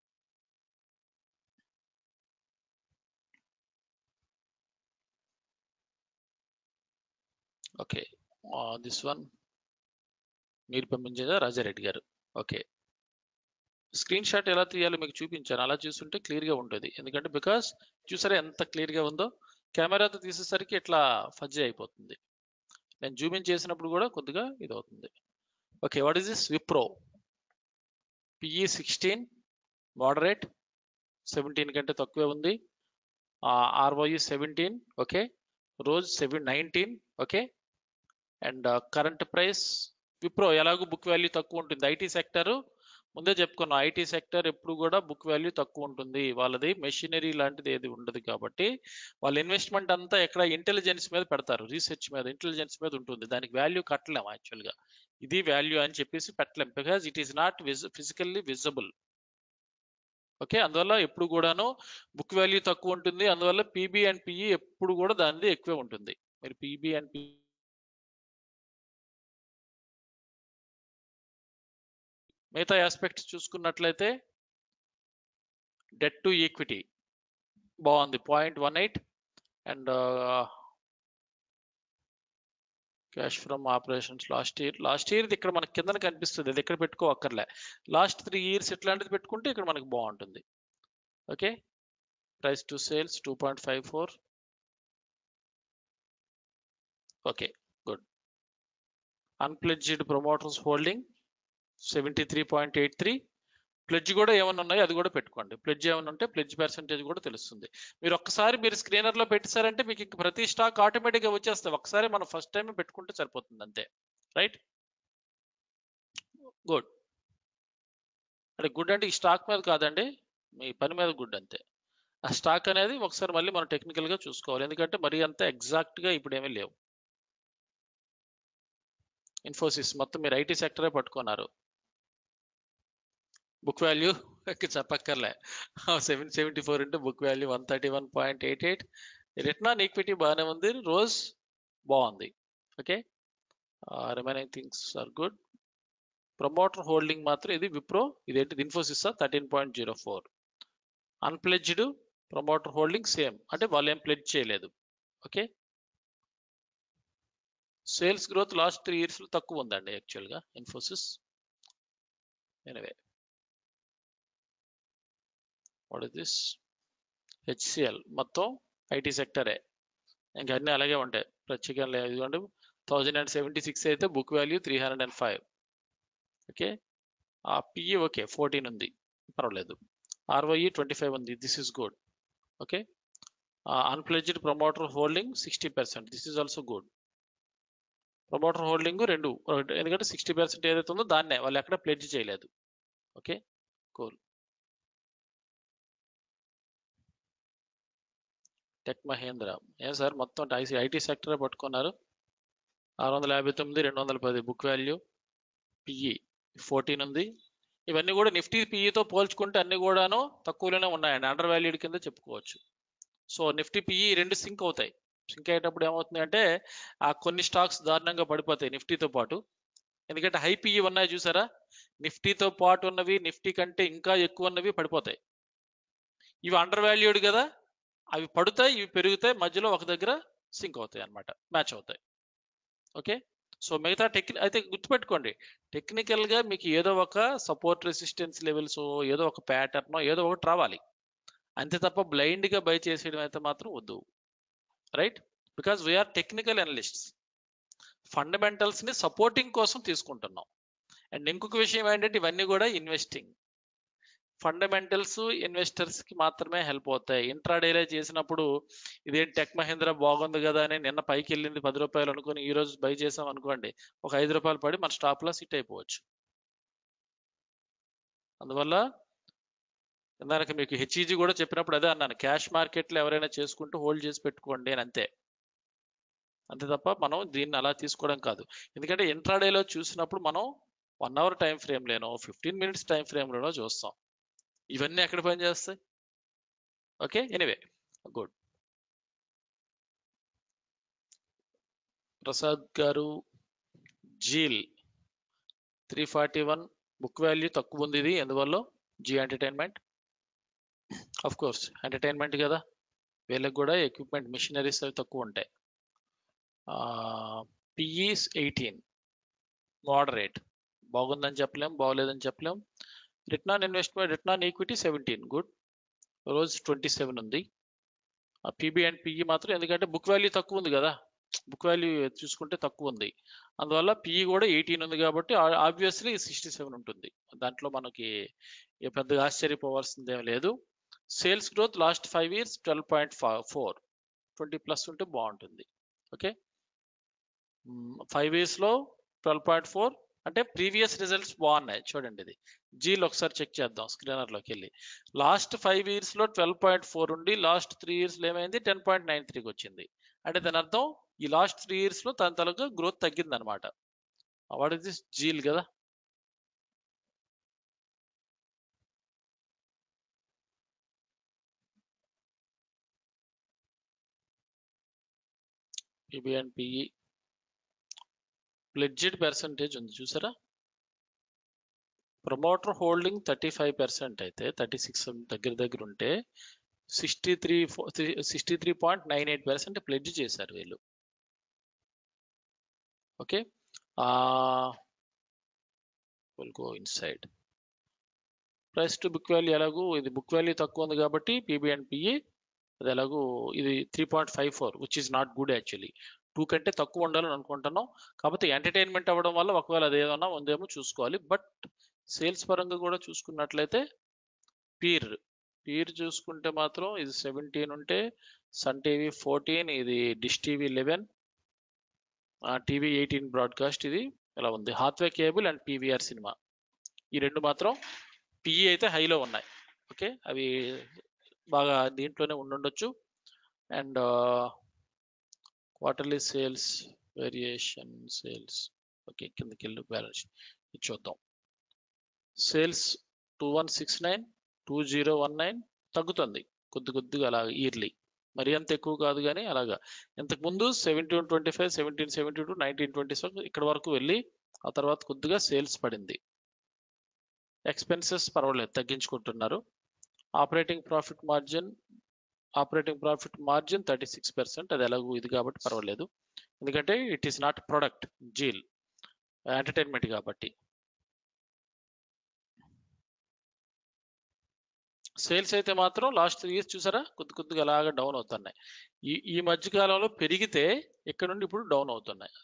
okay this one మీరు పంపించేదా రాజారెడ్డి గారు ఓకే స్క్రీన్ షాట్ ఎలా తీయాలో మీకు చూపించాను అలా చూస్తుంటే క్లియర్ గా ఉంటుంది ఎందుకంటే బికాస్ చూసారా ఎంత క్లియర్ గా ఉందో కెమెరాతో తీసేసరికి ఇట్లా ఫజ్జీ అయిపోతుంది నేను జూమ్ ఇన్ చేసినప్పుడు కూడా కొద్దిగా ఇది అవుతుంది okay what is this Wipro PE sixteen moderate seventeen కంటే తక్కువే ఉంది ROE seventeen okay ROCE seven nineteen okay and current price Wipro ఎలాగో బుక్ వాల్యూ తక్కువ ఉంటుంది ఐటీ సెక్టర్ ముందే చెప్పుకున్నాం ఐటీ సెక్టర్ ఎప్పుడు కూడా బుక్ వాల్యూ తక్కువ ఉంటుంది వాళ్ళది మెషినరీ లాంటిది ఏది ఉండదు కాబట్టి వాళ్ళ ఇన్వెస్ట్మెంట్ అంతా ఎక్కడ ఇంటెలిజెన్స్ మీద పెడతారు రీసెర్చ్ మీద ఇంటెలిజెన్స్ మీద ఉంటుంది దానికి వాల్యూ కట్టలేం యాక్చువల్గా ఇది వాల్యూ అని చెప్పేసి పెట్టలేం because it is not was physically visible okay అందువల్ల ఎప్పుడు కూడాను బుక్ వాల్యూ తక్కువ ఉంటుంది అందువల్ల పీబీ అండ్ పిఈ ఎప్పుడు కూడా దానిది ఎక్కువే ఉంటుంది మీరు పీబీ అండ్ పి మిగతా ఆస్పెక్ట్స్ చూసుకున్నట్లయితే డెట్ టు ఈక్విటీ బాగుంది point one eight and cash from operations last year last year ఇక్కడ మనకి కింద కనిపిస్తుంది అది ఎక్కడ పెట్టుకోవక్కర్లే లాస్ట్ త్రీ ఇయర్స్ ఇట్లాంటిది పెట్టుకుంటే ఇక్కడ మనకి బాగుంటుంది okay price to sales two point five four okay good unpledged promoters holding seventy three point eight three pledge కూడా ఏమైనా ఉన్నాయో అది కూడా పెట్టుకోండి ప్లెడ్జ్ ఏమైనా ఉంటే ప్లెడ్జ్ పర్సంటేజ్ కూడా తెలుస్తుంది మీరు ఒక్కసారి మీరు స్క్రీనర్ లో పెట్టేశారంటే మీకు ఇంక ప్రతి స్టాక్ ఆటోమేటిక్గా వచ్చేస్తాయి ఒకసారి మనం ఫస్ట్ టైం పెట్టుకుంటే సరిపోతుంది అంతే రైట్ గుడ్ అంటే గుడ్ అంటే ఈ స్టాక్ మీద కాదండి మీ పని మీద గుడ్ అంతే ఆ స్టాక్ అనేది ఒకసారి మళ్ళీ మనం టెక్నికల్ గా చూసుకోవాలి ఎందుకంటే మరి అంత ఎగ్జాక్ట్ గా ఇప్పుడు ఏమీ లేవు ఇన్ఫోసిస్ మొత్తం మీరు ఐటీ సెక్టరే పట్టుకున్నారు బుక్ వాల్యూ చెప్పక్కర్లే seven seventy four into book value one thirty one point eight eight return on equity బాగానే ఉంది రోజ్ బాగుంది okay remaining things are good promoter holding మాత్రం ఇది విప్రో ఇదేంటి Infosys thirteen point zero four unpledged promoter holding same అంటే వాళ్ళు ఏం pledge చేయలేదు okay sales growth last three years తక్కువ ఉందండి యాక్చువల్గా Infosys anyway what is this HCL మొత్తం ఐటీ సెక్టరే ఇంకా అన్నీ అలాగే ఉంటాయి ప్రత్యేకంగా లేదు ఇదిగోండి థౌజండ్ అండ్ సెవెంటీ సిక్స్ అయితే book value three hundred and five okay ఆ పిఈ ఓకే ఫోర్టీన్ ఉంది పర్వాలేదు ఆర్ఓఈ ట్వంటీ ఫైవ్ ఉంది this is good okay unpledged promoter holding sixty percent this is also good promoter holding రెండు ఎందుకంటే sixty percent ఏదైతే ఉందో దాన్నే వాళ్ళు ఎక్కడ ప్లెడ్జ్ చేయలేదు ఓకే కూల్ టెక్ మహేంద్ర ఏం సార్ మొత్తం ఐసీ ఐటీ సెక్టరే పట్టుకున్నారు ఆరు వందల యాభై తొమ్మిది రెండు వందల పది బుక్ వాల్యూ పిఈ ఫోర్టీన్ ఉంది ఇవన్నీ కూడా నిఫ్టీ పిఈతో పోల్చుకుంటే అన్ని కూడాను తక్కువలోనే ఉన్నాయండి అండర్ వాల్యూడ్ కింద చెప్పుకోవచ్చు సో నిఫ్టీ పిఈ రెండు సింక్ అవుతాయి సింక్ అయ్యేటప్పుడు ఏమవుతుంది అంటే ఆ కొన్ని స్టాక్స్ దారుణంగా పడిపోతాయి నిఫ్టీతో పాటు ఎందుకంటే హై పిఈ ఉన్నాయి చూసారా నిఫ్టీతో పాటు ఉన్నవి నిఫ్టీ కంటే ఇంకా ఎక్కువ ఉన్నవి పడిపోతాయి ఇవి అండర్ వాల్యూడ్ కదా అవి పడుతాయి ఇవి పెరుగుతాయి మధ్యలో ఒక దగ్గర సింక్ అవుతాయి అన్నమాట మ్యాచ్ అవుతాయి ఓకే సో మిగతా టెక్ అయితే గుర్తుపెట్టుకోండి టెక్నికల్ గా మీకు ఏదో ఒక సపోర్ట్ రెసిస్టెన్స్ లెవెల్స్ ఏదో ఒక ప్యాటర్న్ ఏదో ఒకటి రావాలి అంతే తప్ప బ్లైండ్ గా బై చేసేయడం అయితే మాత్రం వద్దు right because we are technical analysts fundamentals ని సపోర్టింగ్ కోసం తీసుకుంటున్నాం అండ్ ఇంకొక విషయం ఏంటంటే ఇవన్నీ కూడా ఇన్వెస్టింగ్ ఫండమెంటల్స్ ఇన్వెస్టర్స్ కి మాత్రమే హెల్ప్ అవుతాయి ఇంట్రాడేలో చేసినప్పుడు ఇదేం టెక్ మహేంద్ర బాగుంది కదా అని నిన్న పైకి వెళ్ళింది పది రూపాయలు అనుకుని ఈ రోజు బై చేసాం అనుకోండి ఒక ఐదు రూపాయలు పడి మన స్టాప్ లో సిట్ అయిపోవచ్చు అందువల్ల ఇందాక మీకు హెచ్ఈజీ కూడా చెప్పినప్పుడు అదే అన్నాను క్యాష్ మార్కెట్లో ఎవరైనా చేసుకుంటూ హోల్డ్ చేసి పెట్టుకోండి అని అంతే అంతే తప్ప మనం దీన్ని అలా తీసుకోవడం కాదు ఎందుకంటే ఇంట్రాడేలో చూసినప్పుడు మనం వన్ అవర్ టైం ఫ్రేమ్ లేనో ఫిఫ్టీన్ మినిట్స్ టైం ఫ్రేమ్లోనో చూస్తాం ఇవన్నీ ఎక్కడ పనిచేస్తాయి okay anyway good Prasad garu Zeel three forty one book value తక్కువ ఉంది ఇది ఎందువల్ల Zee entertainment of course entertainment కదా వీళ్ళకి కూడా ఎక్విప్మెంట్ మిషనరీస్ అవి తక్కువ ఉంటాయి పిఈస్ ఎయిటీన్ మోడరేట్ బాగుందని చెప్పలేం బాగోలేదని చెప్పలేం return on investment return on equity seventeen good ROCE twenty seven ఉంది పీబీ అండ్ పిఈ మాత్రం ఎందుకంటే బుక్ వాల్యూ తక్కువ ఉంది కదా బుక్ వాల్యూ చూసుకుంటే తక్కువ ఉంది అందువల్ల పిఈ కూడా ఎయిటీన్ ఉంది కాబట్టి ఆబ్వియస్లీ సిక్స్టీ సెవెన్ ఉంటుంది దాంట్లో మనకి ఏ పెద్దగా ఆశ్చర్యపోవాల్సింది ఏం లేదు sales growth last five years twelve point four twenty plus ఉంటే బాగుంటుంది ఓకే ఫైవ్ ఇయర్స్లో ట్వెల్వ్ పాయింట్ ఫోర్ అంటే ప్రీవియస్ రిజల్ట్స్ బాగున్నాయి చూడండి ఇది జీలు ఒకసారి చెక్ చేద్దాం స్క్రీనర్లోకి వెళ్ళి లాస్ట్ ఫైవ్ ఇయర్స్లో ట్వెల్వ్ పాయింట్ ఫోర్ ఉండి లాస్ట్ త్రీ ఇయర్స్లో ఏమైంది టెన్ పాయింట్ నైన్ త్రీకి వచ్చింది అంటే దాని అర్థం ఈ లాస్ట్ త్రీ ఇయర్స్లో తన తలకు గ్రోత్ తగ్గింది అనమాట వాట్ ఇస్ దిస్ జీల్ కదా PB and PE pledged percentage ఉంది చూసారా promoter holding thirty five percent అయితే థర్టీ సిక్స్ దగ్గర దగ్గర ఉంటే sixty three sixty three point nine eight percent pledge చేశారు వీళ్ళు okay will go inside price to book value ఎలాగూ ఇది బుక్ వాల్యూ తక్కువ ఉంది కాబట్టి పీబీ అండ్ పిఈ అది ఎలాగూ ఇది three point five four which is not good actually two కంటే తక్కువ ఉండాలని అనుకుంటున్నాం కాకపోతే ఎంటర్టైన్మెంట్ అవ్వడం వల్ల ఒకవేళ అది ఏదన్నా ఉందేమో చూసుకోవాలి బట్ సేల్స్ పరంగా కూడా చూసుకున్నట్లయితే పీర్ పీర్ చూసుకుంటే మాత్రం ఇది సెవెంటీన్ ఉంటే సన్ టీవీ ఫోర్టీన్ ఇది Dish TV eleven TV eighteen broadcast ఇది ఇలా ఉంది Hathway cable and PVR cinema ఈ రెండు మాత్రం పిఈ అయితే హైలో ఉన్నాయి ఓకే అవి బాగా దీంట్లోనే ఉండుండొచ్చు and quarterly sales variation sales okay కిందకి వెళ్ళి బ్యాలెన్స్ ఇది చూద్దాం sales two one six nine two zero one nine తగ్గుతుంది కొద్ది కొద్దిగా అలా ఇయర్లీ మరి అంత ఎక్కువ కాదు కానీ అలాగా ఇంతకు ముందు seventeen twenty five seventeen seventy two nineteen twenty seven ఇక్కడ వరకు వెళ్ళి ఆ తర్వాత కొద్దిగా సేల్స్ పడింది ఎక్స్పెన్సెస్ పర్వాలేదు తగ్గించుకుంటున్నారు operating profit margin operating profit margin thirty six percent అది ఎలాగో ఇది కాబట్టి పర్వాలేదు ఎందుకంటే it is not product Zeel entertainment కాబట్టి సేల్స్ అయితే మాత్రం లాస్ట్ త్రీ ఇయర్స్ చూసారా కొద్ది కొద్దిగా అలాగా డౌన్ అవుతున్నాయి ఈ ఈ మధ్య కాలంలో పెరిగితే ఇక్కడ నుండి ఇప్పుడు డౌన్ అవుతున్నాయి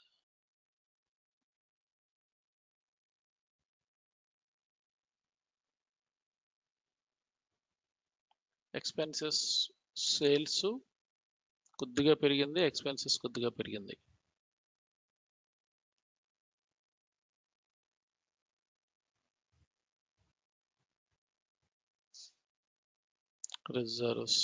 ఎక్స్పెన్సెస్ సేల్స్ కొద్దిగా పెరిగింది ఎక్స్పెన్సెస్ కొద్దిగా పెరిగింది రిజర్వ్స్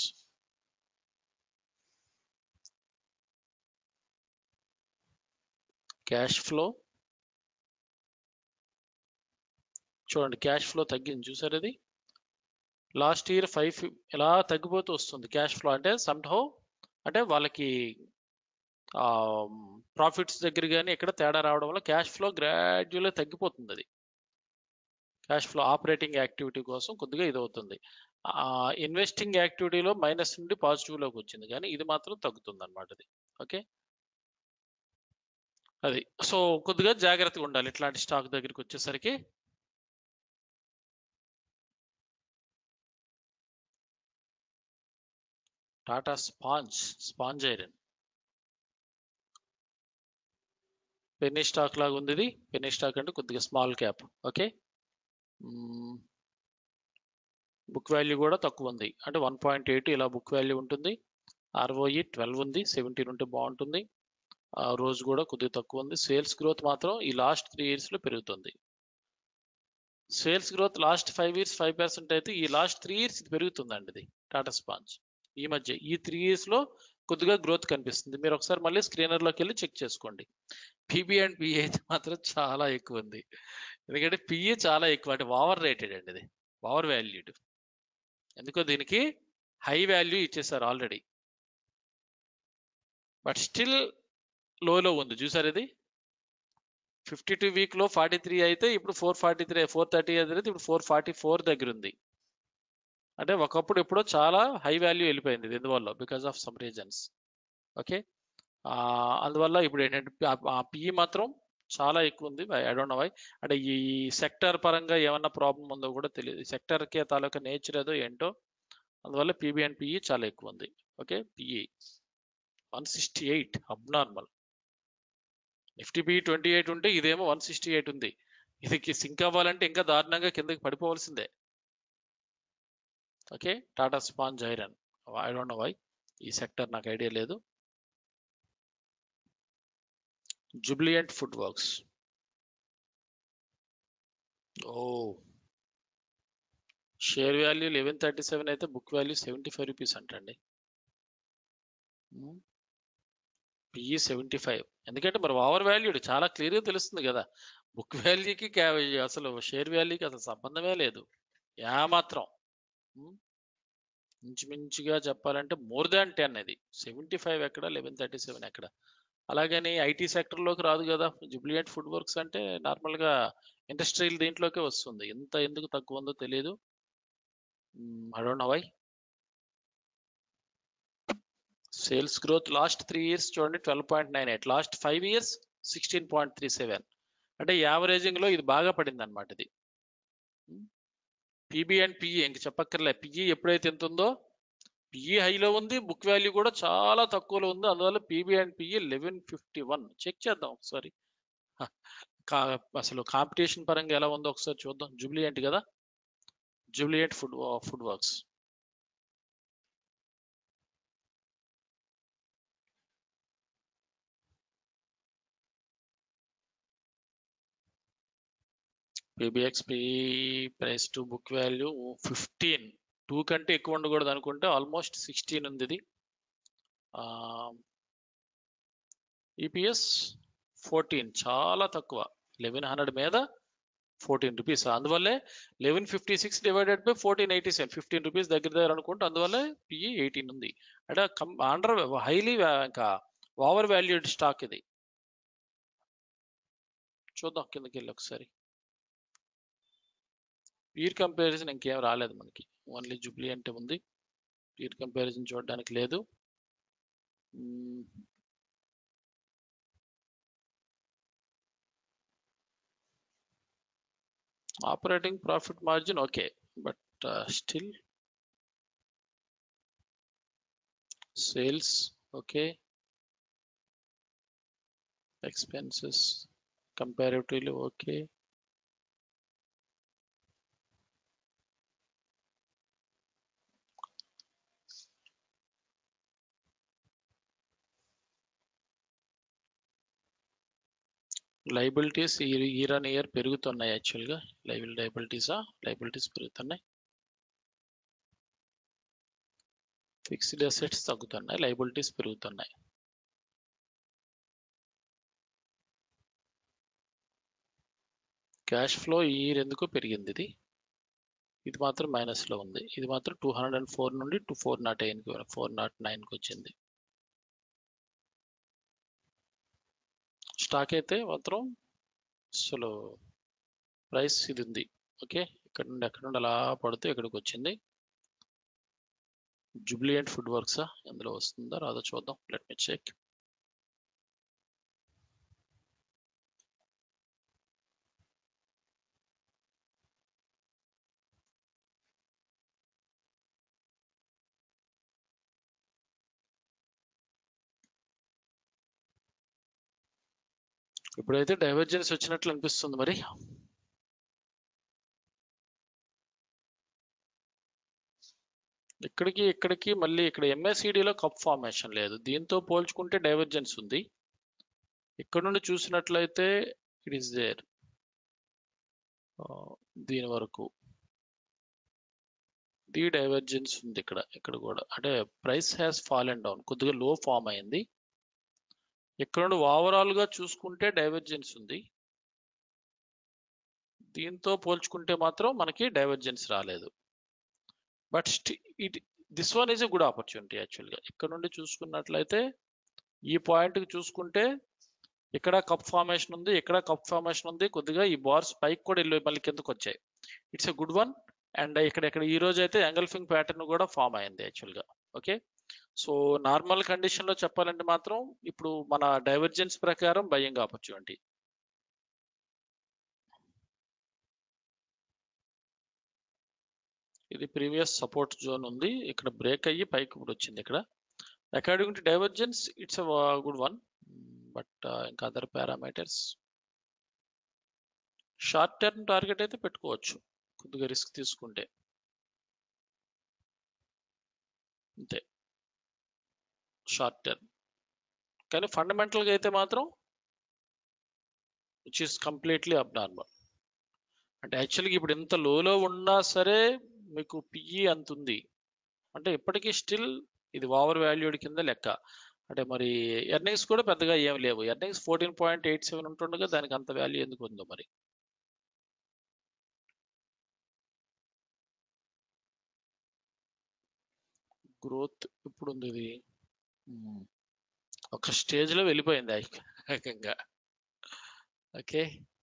క్యాష్ ఫ్లో చూడండి క్యాష్ ఫ్లో తగ్గింది చూసారు ఇది లాస్ట్ ఇయర్ ఫైవ్ ఎలా తగ్గిపోతూ వస్తుంది క్యాష్ ఫ్లో అంటే సమ్హౌ అంటే వాళ్ళకి ప్రాఫిట్స్ దగ్గర కానీ ఎక్కడ తేడా రావడం వల్ల క్యాష్ ఫ్లో గ్రాడ్యువల్గా తగ్గిపోతుంది అది క్యాష్ ఫ్లో ఆపరేటింగ్ యాక్టివిటీ కోసం కొద్దిగా ఇది అవుతుంది ఇన్వెస్టింగ్ యాక్టివిటీలో మైనస్ నుండి పాజిటివ్లోకి వచ్చింది కానీ ఇది మాత్రం తగ్గుతుంది అనమాట అది ఓకే అది సో కొద్దిగా జాగ్రత్తగా ఉండాలి ఇట్లాంటి స్టాక్ దగ్గరికి వచ్చేసరికి Tata sponge sponge iron penny stock లాగా ఉంది ఇది పెన్నీ స్టాక్ అంటే కొద్దిగా small cap okay book value కూడా తక్కువ ఉంది అంటే వన్ పాయింట్ ఎయిట్ ఇలా బుక్ వాల్యూ ఉంటుంది ఆర్ఓఈ ట్వెల్వ్ ఉంది సెవెంటీన్ ఉంటే బాగుంటుంది ఆ రోజు కూడా కొద్దిగా తక్కువ ఉంది సేల్స్ గ్రోత్ మాత్రం ఈ లాస్ట్ త్రీ ఇయర్స్లో పెరుగుతుంది sales growth last five years five percent అయితే ఈ లాస్ట్ త్రీ ఇయర్స్ ఇది పెరుగుతుందండి ఇది టాటా స్పాంజ్ ఈ మధ్య ఈ త్రీ ఇయర్స్లో కొద్దిగా గ్రోత్ కనిపిస్తుంది మీరు ఒకసారి మళ్ళీ స్క్రీనర్లోకి వెళ్ళి చెక్ చేసుకోండి పీబీ అండ్ పిఏ అయితే మాత్రం చాలా ఎక్కువ ఉంది ఎందుకంటే పిఏ చాలా ఎక్కువ అంటే ఓవర్ రేటెడ్ అండి ఇది ఓవర్ వాల్యూడ్ ఎందుకో దీనికి హై వాల్యూ ఇచ్చేసారు ఆల్రెడీ బట్ స్టిల్ లోలో ఉంది చూసారు ఇది ఫిఫ్టీ టూ వీక్లో ఫార్టీ త్రీ అయితే ఇప్పుడు four forty three four thirty అయితే ఇప్పుడు ఫోర్ ఫార్టీ ఫోర్ దగ్గర ఉంది అంటే ఒకప్పుడు ఎప్పుడో చాలా హై వాల్యూ వెళ్ళిపోయింది ఇది ఎందువల్ల because of some reasons okay అందువల్ల ఇప్పుడు ఏంటంటే ఆ పిఈ మాత్రం చాలా ఎక్కువ ఉంది ఐ డోంట్ నో వై అంటే ఈ సెక్టర్ పరంగా ఏమన్నా ప్రాబ్లం ఉందో కూడా తెలియదు సెక్టర్కే తాలూకా నేచర్ ఏదో ఏంటో అందువల్ల పీబీ అండ్ పిఈ చాలా ఎక్కువ ఉంది okay PE one sixty eight abnormal Nifty B twenty eight ఉంటే ఇదేమో వన్ సిక్స్టీ ఎయిట్ ఉంది ఇది సింక్ అవ్వాలంటే ఇంకా దారుణంగా కిందకి పడిపోవాల్సిందే okay Tata sponge iron I don't know why ఈ సెక్టర్ నాకు ఐడియా లేదు జుబ్లియంట్ ఫుడ్ వర్క్స్ ఓ share value eleven thirty seven అయితే book value seventy five rupees అంటండి పిఈ సెవెంటీ ఫైవ్ ఎందుకంటే మరి ఓవర్ వాల్యూడ్ చాలా క్లియర్గా తెలుస్తుంది కదా బుక్ వాల్యూకి అసలు షేర్ వాల్యూకి అసలు సంబంధమే లేదు ఏమాత్రం ఇంచుమించుగా చెప్పాలంటే మోర్ దాన్ టెన్ ఇది సెవెంటీ ఫైవ్ ఎక్కడ లెవెన్ థర్టీ సెవెన్ ఎక్కడ అలాగని ఐటీ సెక్టర్లోకి రాదు కదా జుబ్లియంట్ ఫుడ్ వర్క్స్ అంటే నార్మల్గా ఇండస్ట్రియల్ దీంట్లోకే వస్తుంది ఎంత ఎందుకు తక్కువ ఉందో తెలియదు I don't know why sales growth last three years చూడండి twelve point nine eight last five years sixteen point three seven అంటే యావరేజింగ్లో ఇది బాగా పడింది అనమాట ఇది పీబీ అండ్ పిఈ ఇంక చెప్పక్కర్లే పిఈ ఎప్పుడైతే ఎంత ఉందో పిఈ హైలో ఉంది బుక్ వాల్యూ కూడా చాలా తక్కువలో ఉంది అందువల్ల PB and PE eleven fifty one check చేద్దాం ఒకసారి అసలు కాంపిటీషన్ పరంగా ఎలా ఉందో ఒకసారి చూద్దాం జూబ్లియంట్ కదా Jubilant food food works PB x PE price to book value fifteen two కంటే ఎక్కువ ఉండకూడదు అనుకుంటే ఆల్మోస్ట్ సిక్స్టీన్ ఉంది ఇది ఈపీఎస్ ఫోర్టీన్ చాలా తక్కువ లెవెన్ హండ్రెడ్ మీద ఫోర్టీన్ రూపీస్ అందువల్లే eleven fifty six divided by fourteen eighty seven fifteen rupees దగ్గర దగ్గర అనుకుంటే అందువల్లే పిఈ ఎయిటీన్ ఉంది అంటే కం అండర్ హైలీ ఇంకా ఓవర్ వాల్యూడ్ స్టాక్ ఇది చూద్దాం కిందకి వెళ్ళి ఒకసారి పీర్ కంపారిజన్ ఇంకేం రాలేదు మనకి ఓన్లీ జూబ్లీ అంటే ఉంది పీర్ కంపారిజన్ చూడడానికి లేదు operating profit margin okay but still sales okay expenses comparatively okay liabilities year on year పెరుగుతున్నాయి యాక్చువల్గా లైబిల్ లైబిలిటీసా లైబిలిటీస్ పెరుగుతున్నాయి ఫిక్స్డ్ అసెట్స్ తగ్గుతున్నాయి లైబిలిటీస్ పెరుగుతున్నాయి క్యాష్ ఫ్లో ఈ ఇయర్ ఎందుకు పెరిగింది ఇది ఇది మాత్రం మైనస్లో ఉంది ఇది మాత్రం టూ హండ్రెడ్ అండ్ ఫోర్ నుండి టూ ఫోర్ నాట్ ఎయిన్కి ఫోర్ నాట్ నైన్కి వచ్చింది స్టాక్ అయితే మాత్రం అసలు ప్రైస్ ఇది ఉంది ఓకే ఇక్కడ నుండి ఎక్కడ నుండి అలా పడుతూ ఇక్కడికి వచ్చింది జుబ్లియంట్ ఫుడ్ వర్క్సా ఎందులో వస్తుందో రాదో చూద్దాం లెట్ మీ చెక్ ఇప్పుడైతే డైవర్జెన్స్ వచ్చినట్లు అనిపిస్తుంది మరి ఇక్కడికి ఇక్కడికి మళ్ళీ ఇక్కడ MACD లో కప్ ఫార్మేషన్ లేదు దీంతో పోల్చుకుంటే డైవర్జెన్స్ ఉంది ఇక్కడ నుండి చూసినట్లయితే ఇట్ ఈస్ దేర్ దీని వరకు ది డైవర్జెన్స్ ఉంది ఇక్కడ ఇక్కడ కూడా అంటే price has fall and down కొద్దిగా లో ఫామ్ అయింది ఇక్కడ నుండి ఓవరాల్ గా చూసుకుంటే డైవర్జెన్స్ ఉంది దీంతో పోల్చుకుంటే మాత్రం మనకి డైవర్జెన్స్ రాలేదు but it this one is a good opportunity యాక్చువల్గా ఇక్కడ నుండి చూసుకున్నట్లయితే ఈ పాయింట్ చూసుకుంటే ఇక్కడ కప్ ఫార్మేషన్ ఉంది ఇక్కడ కప్ ఫార్మేషన్ ఉంది కొద్దిగా ఈ బార్స్ పైకి కూడా వెళ్ళి మళ్ళీ కిందకు వచ్చాయి it's a good one and ఇక్కడ ఇక్కడ ఈ రోజు అయితే ఎంగల్ఫింగ్ ప్యాటర్న్ కూడా ఫామ్ అయింది యాక్చువల్గా ఓకే సో నార్మల్ కండిషన్ లో చెప్పాలంటే మాత్రం ఇప్పుడు మన డైవర్జెన్స్ ప్రకారం బయ్యింగ్ ఆపర్చునిటీ ఇది ప్రీవియస్ సపోర్ట్ జోన్ ఉంది ఇక్కడ బ్రేక్ అయ్యి పైకి ఇప్పుడు వచ్చింది ఇక్కడ according to divergence it's a good one but ఇంకా other parameters short term target అయితే పెట్టుకోవచ్చు కొద్దిగా రిస్క్ తీసుకుంటే అంతే షార్ట్ టర్మ్ కానీ ఫండమెంటల్గా అయితే మాత్రం విచ్ ఇస్ కంప్లీట్లీ అబ్నార్మల్ అంటే యాక్చువల్గా ఇప్పుడు ఎంత లోలో ఉన్నా సరే మీకు పిఈ అంత ఉంది అంటే ఇప్పటికీ స్టిల్ ఇది ఓవర్ వాల్యూడ్ కింద లెక్క అంటే మరి ఎర్నింగ్స్ కూడా పెద్దగా ఏం లేవు earnings fourteen point eight seven ఉంటుండగా దానికి అంత వాల్యూ ఎందుకు ఉందో మరి గ్రోత్ ఇప్పుడు ఉంది ఇది మ్మ్. ఒక స్టేజ్ లో వెళ్ళిపోయింది ఏకంగా ఓకే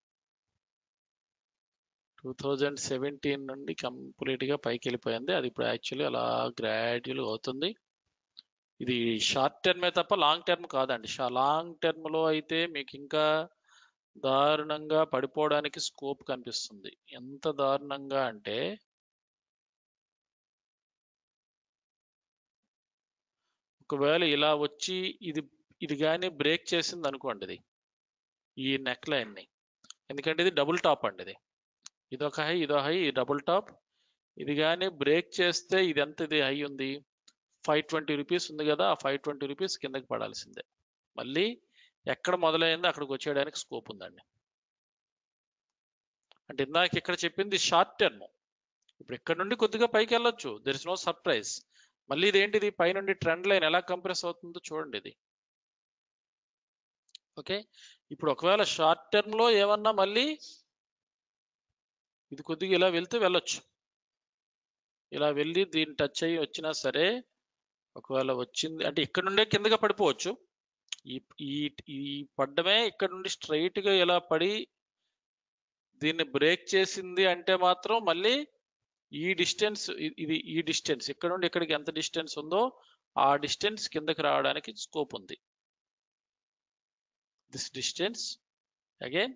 టూ థౌజండ్ సెవెంటీన్ నుండి కంప్లీట్ గా పైకి వెళ్ళిపోయింది అది ఇప్పుడు యాక్చువల్లీ అలా గ్రాడ్యువల్ అవుతుంది ఇది షార్ట్ టర్మే తప్ప లాంగ్ టర్మ్ కాదండి లాంగ్ టర్మ్ లో అయితే మీకు ఇంకా దారుణంగా పడిపోవడానికి స్కోప్ కనిపిస్తుంది ఎంత దారుణంగా అంటే ఒకవేళ ఇలా వచ్చి ఇది ఇది కానీ బ్రేక్ చేసింది అనుకోండి ఇది ఈ నెక్ లైన్ ని ఎందుకంటే ఇది డబుల్ టాప్ అండి ఇది ఇదొక హై ఇదో హై ఇది డబుల్ టాప్ ఇది కానీ బ్రేక్ చేస్తే ఇది ఎంత ఇది హై ఉంది ఫైవ్ ట్వంటీ రూపీస్ ఉంది కదా ఆ ఫైవ్ ట్వంటీ రూపీస్ కిందకి పడాల్సిందే మళ్ళీ ఎక్కడ మొదలైందో అక్కడికి వచ్చేయడానికి స్కోప్ ఉందండి అంటే ఇందాక ఇక్కడ చెప్పింది షార్ట్ టర్మ్ ఇప్పుడు ఇక్కడ నుండి కొద్దిగా పైకి వెళ్ళొచ్చు దెర్ ఇస్ నో సర్ప్రైజ్ మళ్ళీ ఇదేంటిది పైనుండి ట్రెండ్ లైన్ ఎలా కంప్రెస్ అవుతుందో చూడండి ఇది ఓకే ఇప్పుడు ఒకవేళ షార్ట్ టర్మ్ లో ఏమన్నా మళ్ళీ ఇది కొద్దిగా ఇలా వెళ్తే వెళ్ళొచ్చు ఇలా వెళ్ళి దీన్ని టచ్ అయ్యి వచ్చినా సరే ఒకవేళ వచ్చింది అంటే ఇక్కడ నుండే కిందగా పడిపోవచ్చు ఈ ఈ ఈ పడ్డమే ఇక్కడ నుండి స్ట్రైట్ గా ఇలా పడి దీన్ని బ్రేక్ చేసింది అంటే మాత్రం మళ్ళీ ఈ డిస్టెన్స్ ఇది ఈ డిస్టెన్స్ ఇక్కడ నుండి ఇక్కడికి ఎంత డిస్టెన్స్ ఉందో ఆ డిస్టెన్స్ కిందకి రావడానికి స్కోప్ ఉంది దిస్ డిస్టెన్స్ అగైన్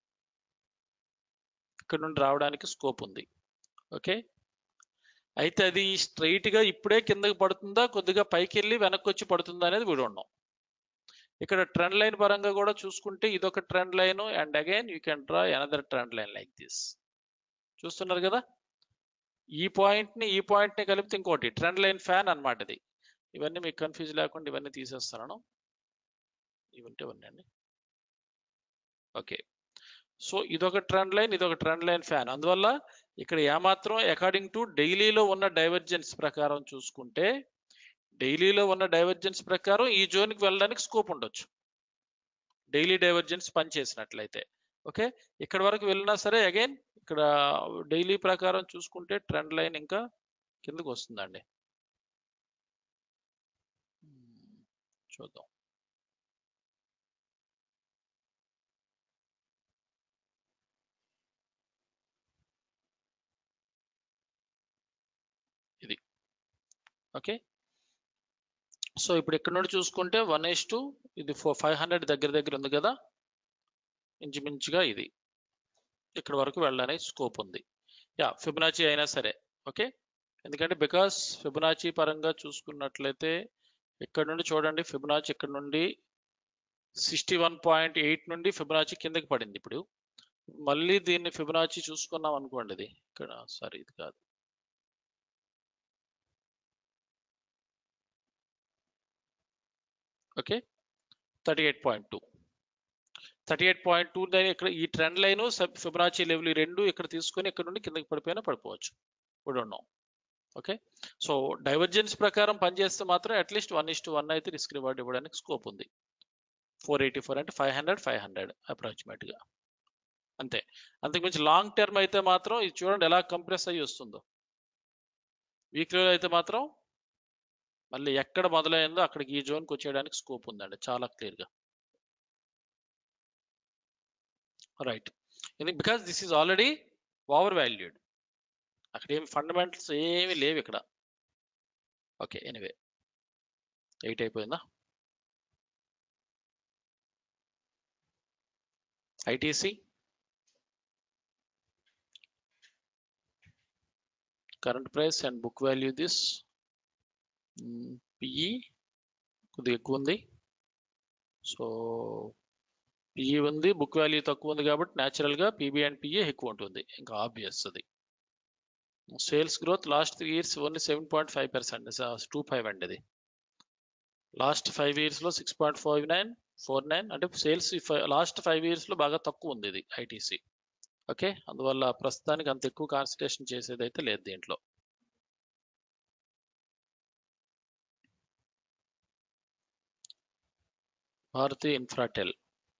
ఇక్కడ నుండి రావడానికి స్కోప్ ఉంది ఓకే అయితే అది స్ట్రైట్ గా ఇప్పుడే కిందకి పడుతుందా కొద్దిగా పైకి వెళ్ళి వెనక్కి వచ్చి పడుతుందా అనేది వీడు ఉన్నాం ఇక్కడ ట్రెండ్ లైన్ పరంగా కూడా చూసుకుంటే ఇదొక trend line and again you can draw another trend line like this చూస్తున్నారు కదా ఈ పాయింట్ ని ఈ పాయింట్ ని కలిపితే ఇంకోటి ట్రెండ్ లైన్ ఫ్యాన్ అన్నమాట ఇది ఇవన్నీ మీకు కన్ఫ్యూజ్ లేకుండా ఇవన్నీ తీసేస్తాను ఇవంటే ఇవన్నీ అండి ఓకే సో ఇదొక ట్రెండ్ లైన్ ఇదొక ట్రెండ్ లైన్ ఫ్యాన్ అందువల్ల ఇక్కడ ఏమాత్రం అకార్డింగ్ టు డైలీలో ఉన్న డైవర్జెన్స్ ప్రకారం చూసుకుంటే డైలీలో ఉన్న డైవర్జెన్స్ ప్రకారం ఈ జోన్కి వెళ్ళడానికి స్కోప్ ఉండొచ్చు డైలీ డైవర్జెన్స్ పనిచేసినట్లయితే ఓకే ఇక్కడ వరకు వెళ్ళినా సరే అగైన్ ఇక్కడ డైలీ ప్రకారం చూసుకుంటే ట్రెండ్ లైన్ ఇంకా కిందకు వస్తుందండి మ్మ్. చూద్దాం ఇది ఓకే సో ఇప్పుడు ఇక్కడ నుండి చూసుకుంటే వన్ ఎస్ టూ ఇది ఫోర్ ఫైవ్ హండ్రెడ్ దగ్గర దగ్గర ఉంది కదా ఇంచుమించుగా ఇది ఇక్కడ వరకు వెళ్ళడానికి స్కోప్ ఉంది యా ఫిబొనాచి అయినా సరే ఓకే ఎందుకంటే బికాస్ ఫిబొనాచి పరంగా చూసుకున్నట్లయితే ఇక్కడ నుండి చూడండి ఫిబొనాచి ఇక్కడ నుండి సిక్స్టీ వన్ పాయింట్ ఎయిట్ నుండి ఫిబొనాచి కిందకి పడింది ఇప్పుడు మళ్ళీ దీన్ని ఫిబొనాచి చూసుకున్నాం అనుకోండి ఇది ఇక్కడ సారీ ఇది కాదు okay thirty eight point two thirty eight point two ఇక్కడ ఈ ట్రెండ్ లైన్ ఫిబ్రాచి లెవెల్ ఈ రెండు ఇక్కడ తీసుకొని ఇక్కడ నుండి కిందకి పడిపోయినా పడిపోవచ్చు ఇప్పుడు ఉన్నాం ఓకే సో డైవర్జెన్స్ ప్రకారం పనిచేస్తే మాత్రం at least one is to one అయితే రిస్క్ రివార్డ్ ఇవ్వడానికి స్కోప్ ఉంది ఫోర్ ఎయిటీ ఫోర్ అంటే ఫైవ్ హండ్రెడ్ ఫైవ్ హండ్రెడ్ అప్రాక్సిమేట్గా అంతే అంతకుమించి లాంగ్ టర్మ్ అయితే మాత్రం ఇది చూడండి ఎలా కంప్రెస్ అయ్యి వస్తుందో వీక్లీలో అయితే మాత్రం మళ్ళీ ఎక్కడ మొదలైందో అక్కడికి ఈ జోన్కి వచ్చేయడానికి స్కోప్ ఉందండి చాలా క్లియర్గా రైట్ ఇది because this is already over valued అక్కడ ఏమి ఫండమెంటల్స్ ఏమి లేవు ఇక్కడ ఓకే ఎనివే ఎయిట్ అయిపోయిందా ITC current price and book value this PE కొద్దిగా ఎక్కువ ఉంది సో పిఈ ఉంది బుక్ వాల్యూ తక్కువ ఉంది కాబట్టి న్యాచురల్గా పీబీ అండ్ పిఈ ఎక్కువ ఉంటుంది ఇంకా ఆబ్వియస్ అది sales growth last three years only seven point five percent two five అండి అది లాస్ట్ ఫైవ్ ఇయర్స్లో six point five nine four nine అంటే సేల్స్ లాస్ట్ ఫైవ్ ఇయర్స్లో బాగా తక్కువ ఉంది ఇది ఐటీసీ ఓకే అందువల్ల ప్రస్తుతానికి అంత ఎక్కువ కాన్సన్ట్రేషన్ చేసేది అయితే లేదు దీంట్లో Bharti Infratel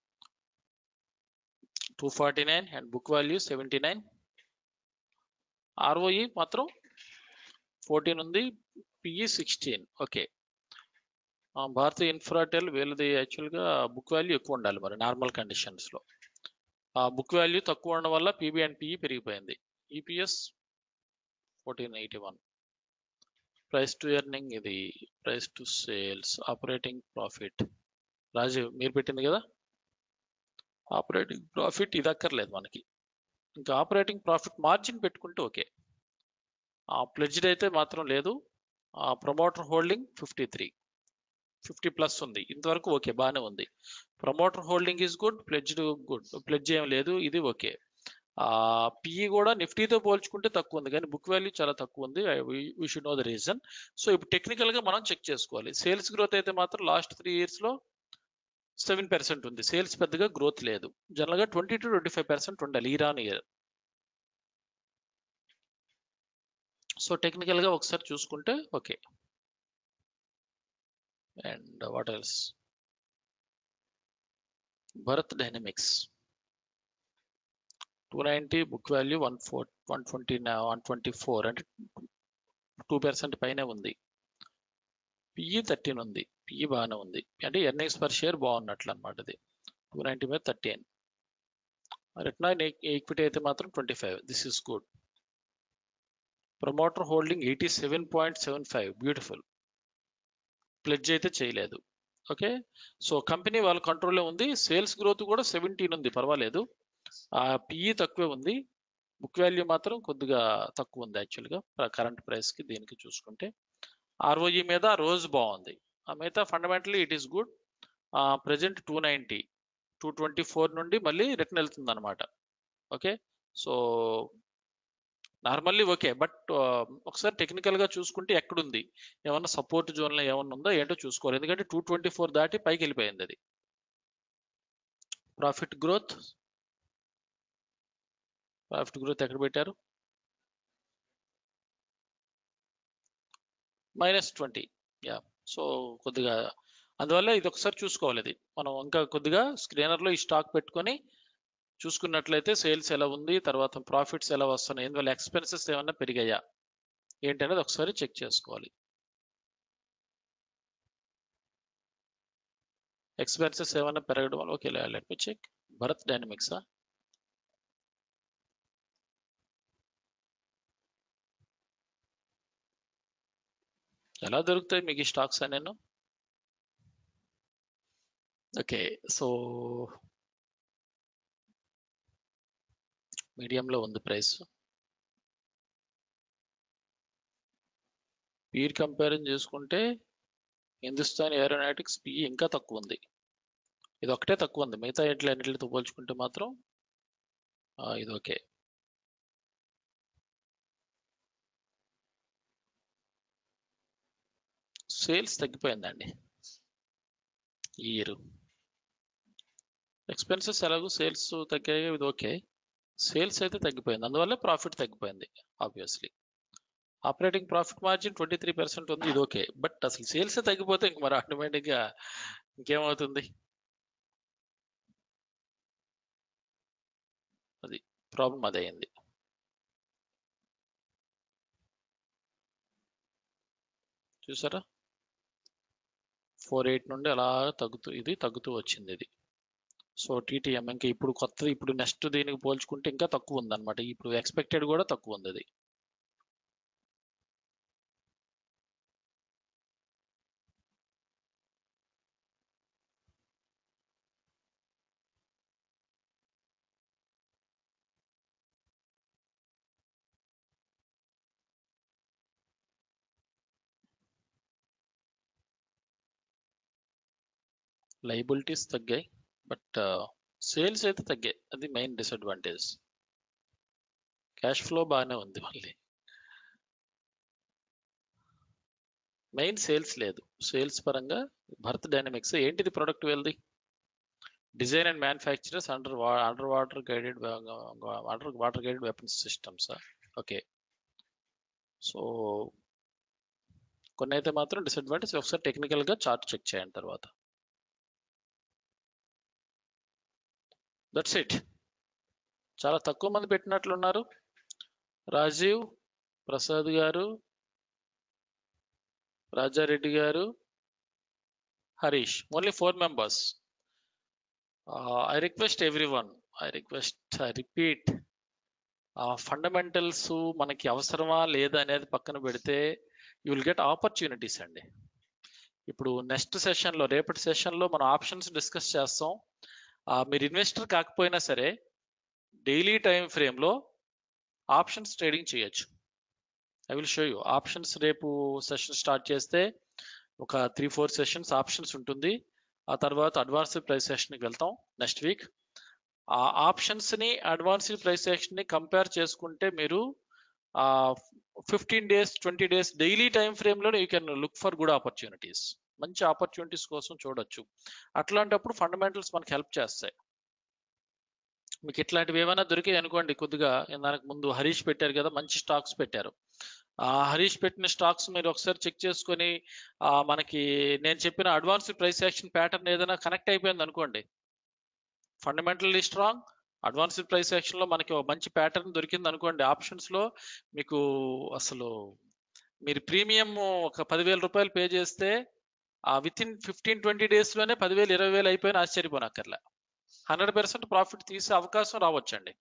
two forty nine and book value seventy nine ROE మాత్రం ఫోర్టీన్ ఉంది PE sixteen okay Bharti Infratel వీళ్ళది యాక్చువల్గా బుక్ వాల్యూ ఎక్కువ ఉండాలి మరి నార్మల్ కండిషన్స్లో ఆ బుక్ వాల్యూ తక్కువ ఉండడం వల్ల పీబీ అండ్ పిఈ పెరిగిపోయింది EPS fourteen eighty one price to earning ఇది price to sales operating profit Raju మీరు పెట్టింది కదా ఆపరేటింగ్ ప్రాఫిట్ ఇది అక్కర్లేదు మనకి ఇంకా ఆపరేటింగ్ ప్రాఫిట్ మార్జిన్ పెట్టుకుంటే ఓకే ఆ ప్లెడ్జ్డ్ అయితే మాత్రం లేదు ఆ promoter holding fifty three fifty plus ఉంది ఇంతవరకు ఓకే బాగానే ఉంది promoter holding is good pledged good pledge ఏం లేదు ఇది ఓకే ఆ పిఈ కూడా నిఫ్టీతో పోల్చుకుంటే తక్కువ ఉంది కానీ బుక్ వాల్యూ చాలా తక్కువ ఉంది we should know the reason so ఇప్పుడు టెక్నికల్ గా మనం చెక్ చేసుకోవాలి సేల్స్ గ్రోత్ అయితే మాత్రం లాస్ట్ త్రీ ఇయర్స్ లో సెవెన్ పర్సెంట్ ఉంది సేల్స్ పెద్దగా గ్రోత్ లేదు జనరల్ గా twenty two twenty five percent ఉండాలి year on year so technical గా ఒకసారి చూసుకుంటే okay and what else Bharat Dynamics two ninety book value one four one twenty one twenty four అంటే టూ పర్సెంట్ పైనే ఉంది పిఈ థర్టీన్ ఉంది పిఈ బాగానే ఉంది అంటే ఎర్నింగ్స్ పర్ షేర్ బాగున్నట్లు అనమాట ఇది టూ నైంటీ మీద థర్టీన్ రిటర్న్ ఈక్విటీ అయితే మాత్రం twenty five this is good promoter holding eighty seven point seven five beautiful pledge అయితే చేయలేదు ఓకే సో కంపెనీ వాళ్ళ కంట్రోల్లో ఉంది సేల్స్ గ్రోత్ కూడా సెవెంటీన్ ఉంది పర్వాలేదు ఆ పిఈ తక్కువే ఉంది బుక్ వాల్యూ మాత్రం కొద్దిగా తక్కువ ఉంది యాక్చువల్గా కరెంట్ ప్రైస్కి దీనికి చూసుకుంటే ఆర్ఓఈ మీద రోజు బాగుంది ఆ మిగతా fundamentally it is good present two ninety two twenty four నుండి మళ్ళీ రిటర్న్ వెళ్తుంది అనమాట okay so normally okay but ఒకసారి టెక్నికల్ గా చూసుకుంటే ఎక్కడుంది ఏమన్నా సపోర్ట్ జోన్ లో ఏమన్నా ఉందో ఏంటో చూసుకోవాలి ఎందుకంటే టూ ట్వంటీ ఫోర్ దాటి పైకి వెళ్ళిపోయింది అది ప్రాఫిట్ గ్రోత్ ప్రాఫిట్ గ్రోత్ ఎక్కడ పెట్టారు మైనస్ ట్వంటీ యా సో కొద్దిగా అందువల్ల ఇది ఒకసారి చూసుకోవాలి ఇది మనం ఇంకా కొద్దిగా స్క్రీనర్లో ఈ స్టాక్ పెట్టుకొని చూసుకున్నట్లయితే సేల్స్ ఎలా ఉంది తర్వాత ప్రాఫిట్స్ ఎలా వస్తున్నాయి ఎందువల్ల ఎక్స్పెన్సెస్ ఏమన్నా పెరిగాయా ఏంటనేది ఒకసారి చెక్ చేసుకోవాలి ఎక్స్పెన్సెస్ ఏమన్నా పెరగడం వల్ల okay let me check Bharat డైనమిక్సా ఎలా దొరుకుతాయి మీకు ఈ స్టాక్స్ నేను ఓకే సో మీడియంలో ఉంది ప్రైస్ పీర్ కంపారిజన్ చేసుకుంటే హిందుస్థాన్ ఏరోనాటిక్స్ పి ఇంకా తక్కువ ఉంది ఇది ఒకటే తక్కువ ఉంది మిగతా ఎట్ల అన్నిటితో పోల్చుకుంటే మాత్రం ఇది ఓకే సేల్స్ తగ్గిపోయిందండి ఈ ఇయర్ ఎక్స్పెన్సెస్ ఎలాగో సేల్స్ తగ్గాయి ఇది ఓకే సేల్స్ అయితే తగ్గిపోయింది అందువల్ల ప్రాఫిట్ తగ్గిపోయింది obviously operating profit margin twenty three percent ఉంది ఇది ఓకే బట్ అసలు సేల్స్ తగ్గిపోతే ఇంక మరి ఆటోమేటిక్గా ఇంకేమవుతుంది అది ప్రాబ్లం అదే అయింది చూసారా ఫోర్ ఎయిట్ నుండి అలా తగ్గుతూ ఇది తగ్గుతూ వచ్చింది ఇది సో టీటీఎం ఇంకా ఇప్పుడు కొత్త ఇప్పుడు నెక్స్ట్ దీనికి పోల్చుకుంటే ఇంకా తక్కువ ఉంది అనమాట ఇప్పుడు ఎక్స్పెక్టెడ్ కూడా తక్కువ ఉంది అది లైబిలిటీస్ తగ్గాయి బట్ సేల్స్ అయితే తగ్గాయి అది మెయిన్ డిసడ్వాంటేజ్ క్యాష్ ఫ్లో బాగానే ఉంది మళ్ళీ మెయిన్ సేల్స్ లేదు సేల్స్ పరంగా భరత్ డైనమిక్స్ ఏంటిది ప్రొడక్ట్ వెళ్ళది design and manufacturers under under water guided under water guided weapons systems okay so కొన్ని అయితే మాత్రం డిసడ్వాంటేజ్ ఒకసారి టెక్నికల్గా చార్ట్ చెక్ చేయండి తర్వాత దట్స్ ఇట్ చాలా తక్కువ మంది పెట్టినట్లున్నారు Rajiv Prasad garu Rajareddy garu Harish only four members I request every one I request I repeat fundamentals మనకి అవసరమా లేదా అనేది పక్కన పెడితే యూ విల్ గెట్ ఆపర్చునిటీస్ అండి ఇప్పుడు నెక్స్ట్ సెషన్లో రేపటి సెషన్లో మనం ఆప్షన్స్ డిస్కస్ చేస్తాం మీరు ఇన్వెస్టర్ కాకపోయినా సరే డైలీ టైం ఫ్రేమ్లో ఆప్షన్స్ ట్రేడింగ్ చేయొచ్చు I will show you options రేపు సెషన్ స్టార్ట్ చేస్తే ఒక త్రీ ఫోర్ సెషన్స్ ఆప్షన్స్ ఉంటుంది ఆ తర్వాత అడ్వాన్స్డ్ ప్రైస్ సెషన్కి వెళ్తాం నెక్స్ట్ వీక్ ఆ ఆప్షన్స్ని అడ్వాన్స్డ్ ప్రైస్ సెషన్ని కంపేర్ చేసుకుంటే మీరు fifteen days twenty days daily time ఫ్రేమ్లో you can look for good opportunities మంచి ఆపర్చునిటీస్ కోసం చూడొచ్చు అట్లాంటప్పుడు ఫండమెంటల్స్ మనకి హెల్ప్ చేస్తాయి మీకు ఇట్లాంటివి ఏమైనా దొరికాయి అనుకోండి కొద్దిగా దానికి ముందు హరీష్ పెట్టారు కదా మంచి స్టాక్స్ పెట్టారు ఆ హరీష్ పెట్టిన స్టాక్స్ మీరు ఒకసారి చెక్ చేసుకొని మనకి నేను చెప్పిన అడ్వాన్స్ ప్రైస్ యాక్షన్ ప్యాటర్న్ ఏదైనా కనెక్ట్ అయిపోయింది అనుకోండి fundamentally strong advanced price action లో మనకి ఒక మంచి ప్యాటర్న్ దొరికింది అనుకోండి ఆప్షన్స్ లో మీకు అసలు మీరు ప్రీమియం ఒక పదివేల రూపాయలు పే చేస్తే ఆ within fifteen twenty days లోనే పదివేలు ఇరవై వేలు అయిపోయిన ఆశ్చర్యపోనక్కర్లే హండ్రెడ్ పర్సెంట్ ప్రాఫిట్ తీసే అవకాశం రావచ్చండి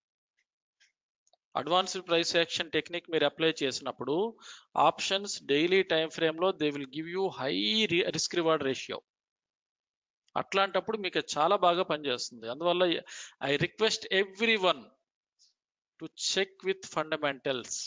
అడ్వాన్స్డ్ ప్రైస్ యాక్షన్ టెక్నిక్ మీరు అప్లై చేసినప్పుడు ఆప్షన్స్ డైలీ టైం ఫ్రేమ్ లో they will give you high risk reward ratio అట్లాంటప్పుడు మీకు చాలా బాగా పనిచేస్తుంది అందువల్ల I request every one to check with fundamentals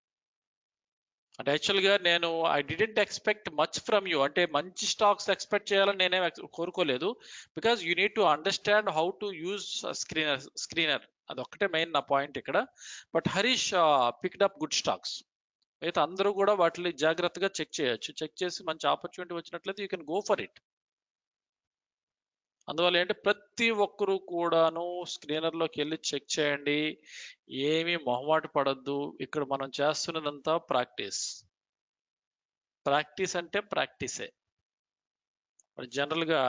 అంటే యాక్చువల్గా నేను I didn't expect much from you అంటే మంచి స్టాక్స్ ఎక్స్పెక్ట్ చేయాలని నేనేం కోరుకోలేదు because you need to understand how to use screener screener అదొక్కటే మెయిన్ నా పాయింట్ ఇక్కడ but Harish picked up good stocks మిగతా అందరూ కూడా వాటిని జాగ్రత్తగా చెక్ చేయొచ్చు చెక్ చేసి మంచి ఆపర్చునిటీ వచ్చినట్లయితే you can go for it అందువల్ల ఏంటి ప్రతి ఒక్కరూ కూడాను స్క్రీనర్లోకి వెళ్ళి చెక్ చేయండి ఏమీ మొహమాట పడద్దు ఇక్కడ మనం చేస్తున్నదంతా ప్రాక్టీస్ ప్రాక్టీస్ అంటే ప్రాక్టీసే మరి జనరల్గా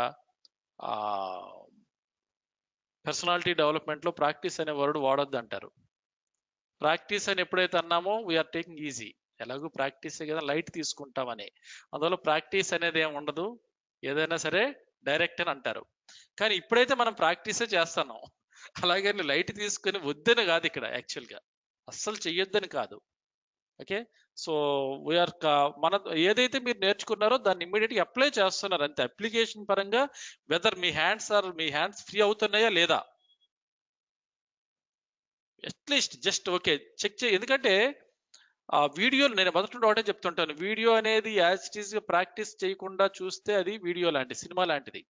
పర్సనాలిటీ డెవలప్మెంట్లో ప్రాక్టీస్ అనే వర్డ్ వాడొద్దు అంటారు ప్రాక్టీస్ అని ఎప్పుడైతే అన్నామో వీఆర్ టేకింగ్ ఈజీ ఎలాగో ప్రాక్టీసే కదా లైట్ తీసుకుంటామని అందువల్ల ప్రాక్టీస్ అనేది ఏమి ఉండదు ఏదైనా సరే డైరెక్ట్ అని అంటారు కానీ ఇప్పుడైతే మనం ప్రాక్టీసే చేస్తున్నాం అలాగే లైట్ తీసుకుని వద్దని కాదు ఇక్కడ యాక్చువల్గా అస్సలు చెయ్యొద్దని కాదు ఓకే సో వీఆర్ మన ఏదైతే మీరు నేర్చుకున్నారో దాన్ని ఇమ్మీడియట్ గా అప్లై చేస్తున్నారు అంతే అప్లికేషన్ పరంగా వెదర్ మీ హ్యాండ్స్ ఆర్ మీ హ్యాండ్స్ ఫ్రీ అవుతున్నాయా లేదా అట్లీస్ట్ జస్ట్ ఓకే చెక్ చే ఎందుకంటే ఆ వీడియోలు నేను మొదటి నుండి ఒకటే చెప్తుంటాను వీడియో అనేది యాజ్ ఇట్ ఈస్ ప్రాక్టీస్ చేయకుండా చూస్తే అది వీడియో లాంటి సినిమా లాంటిది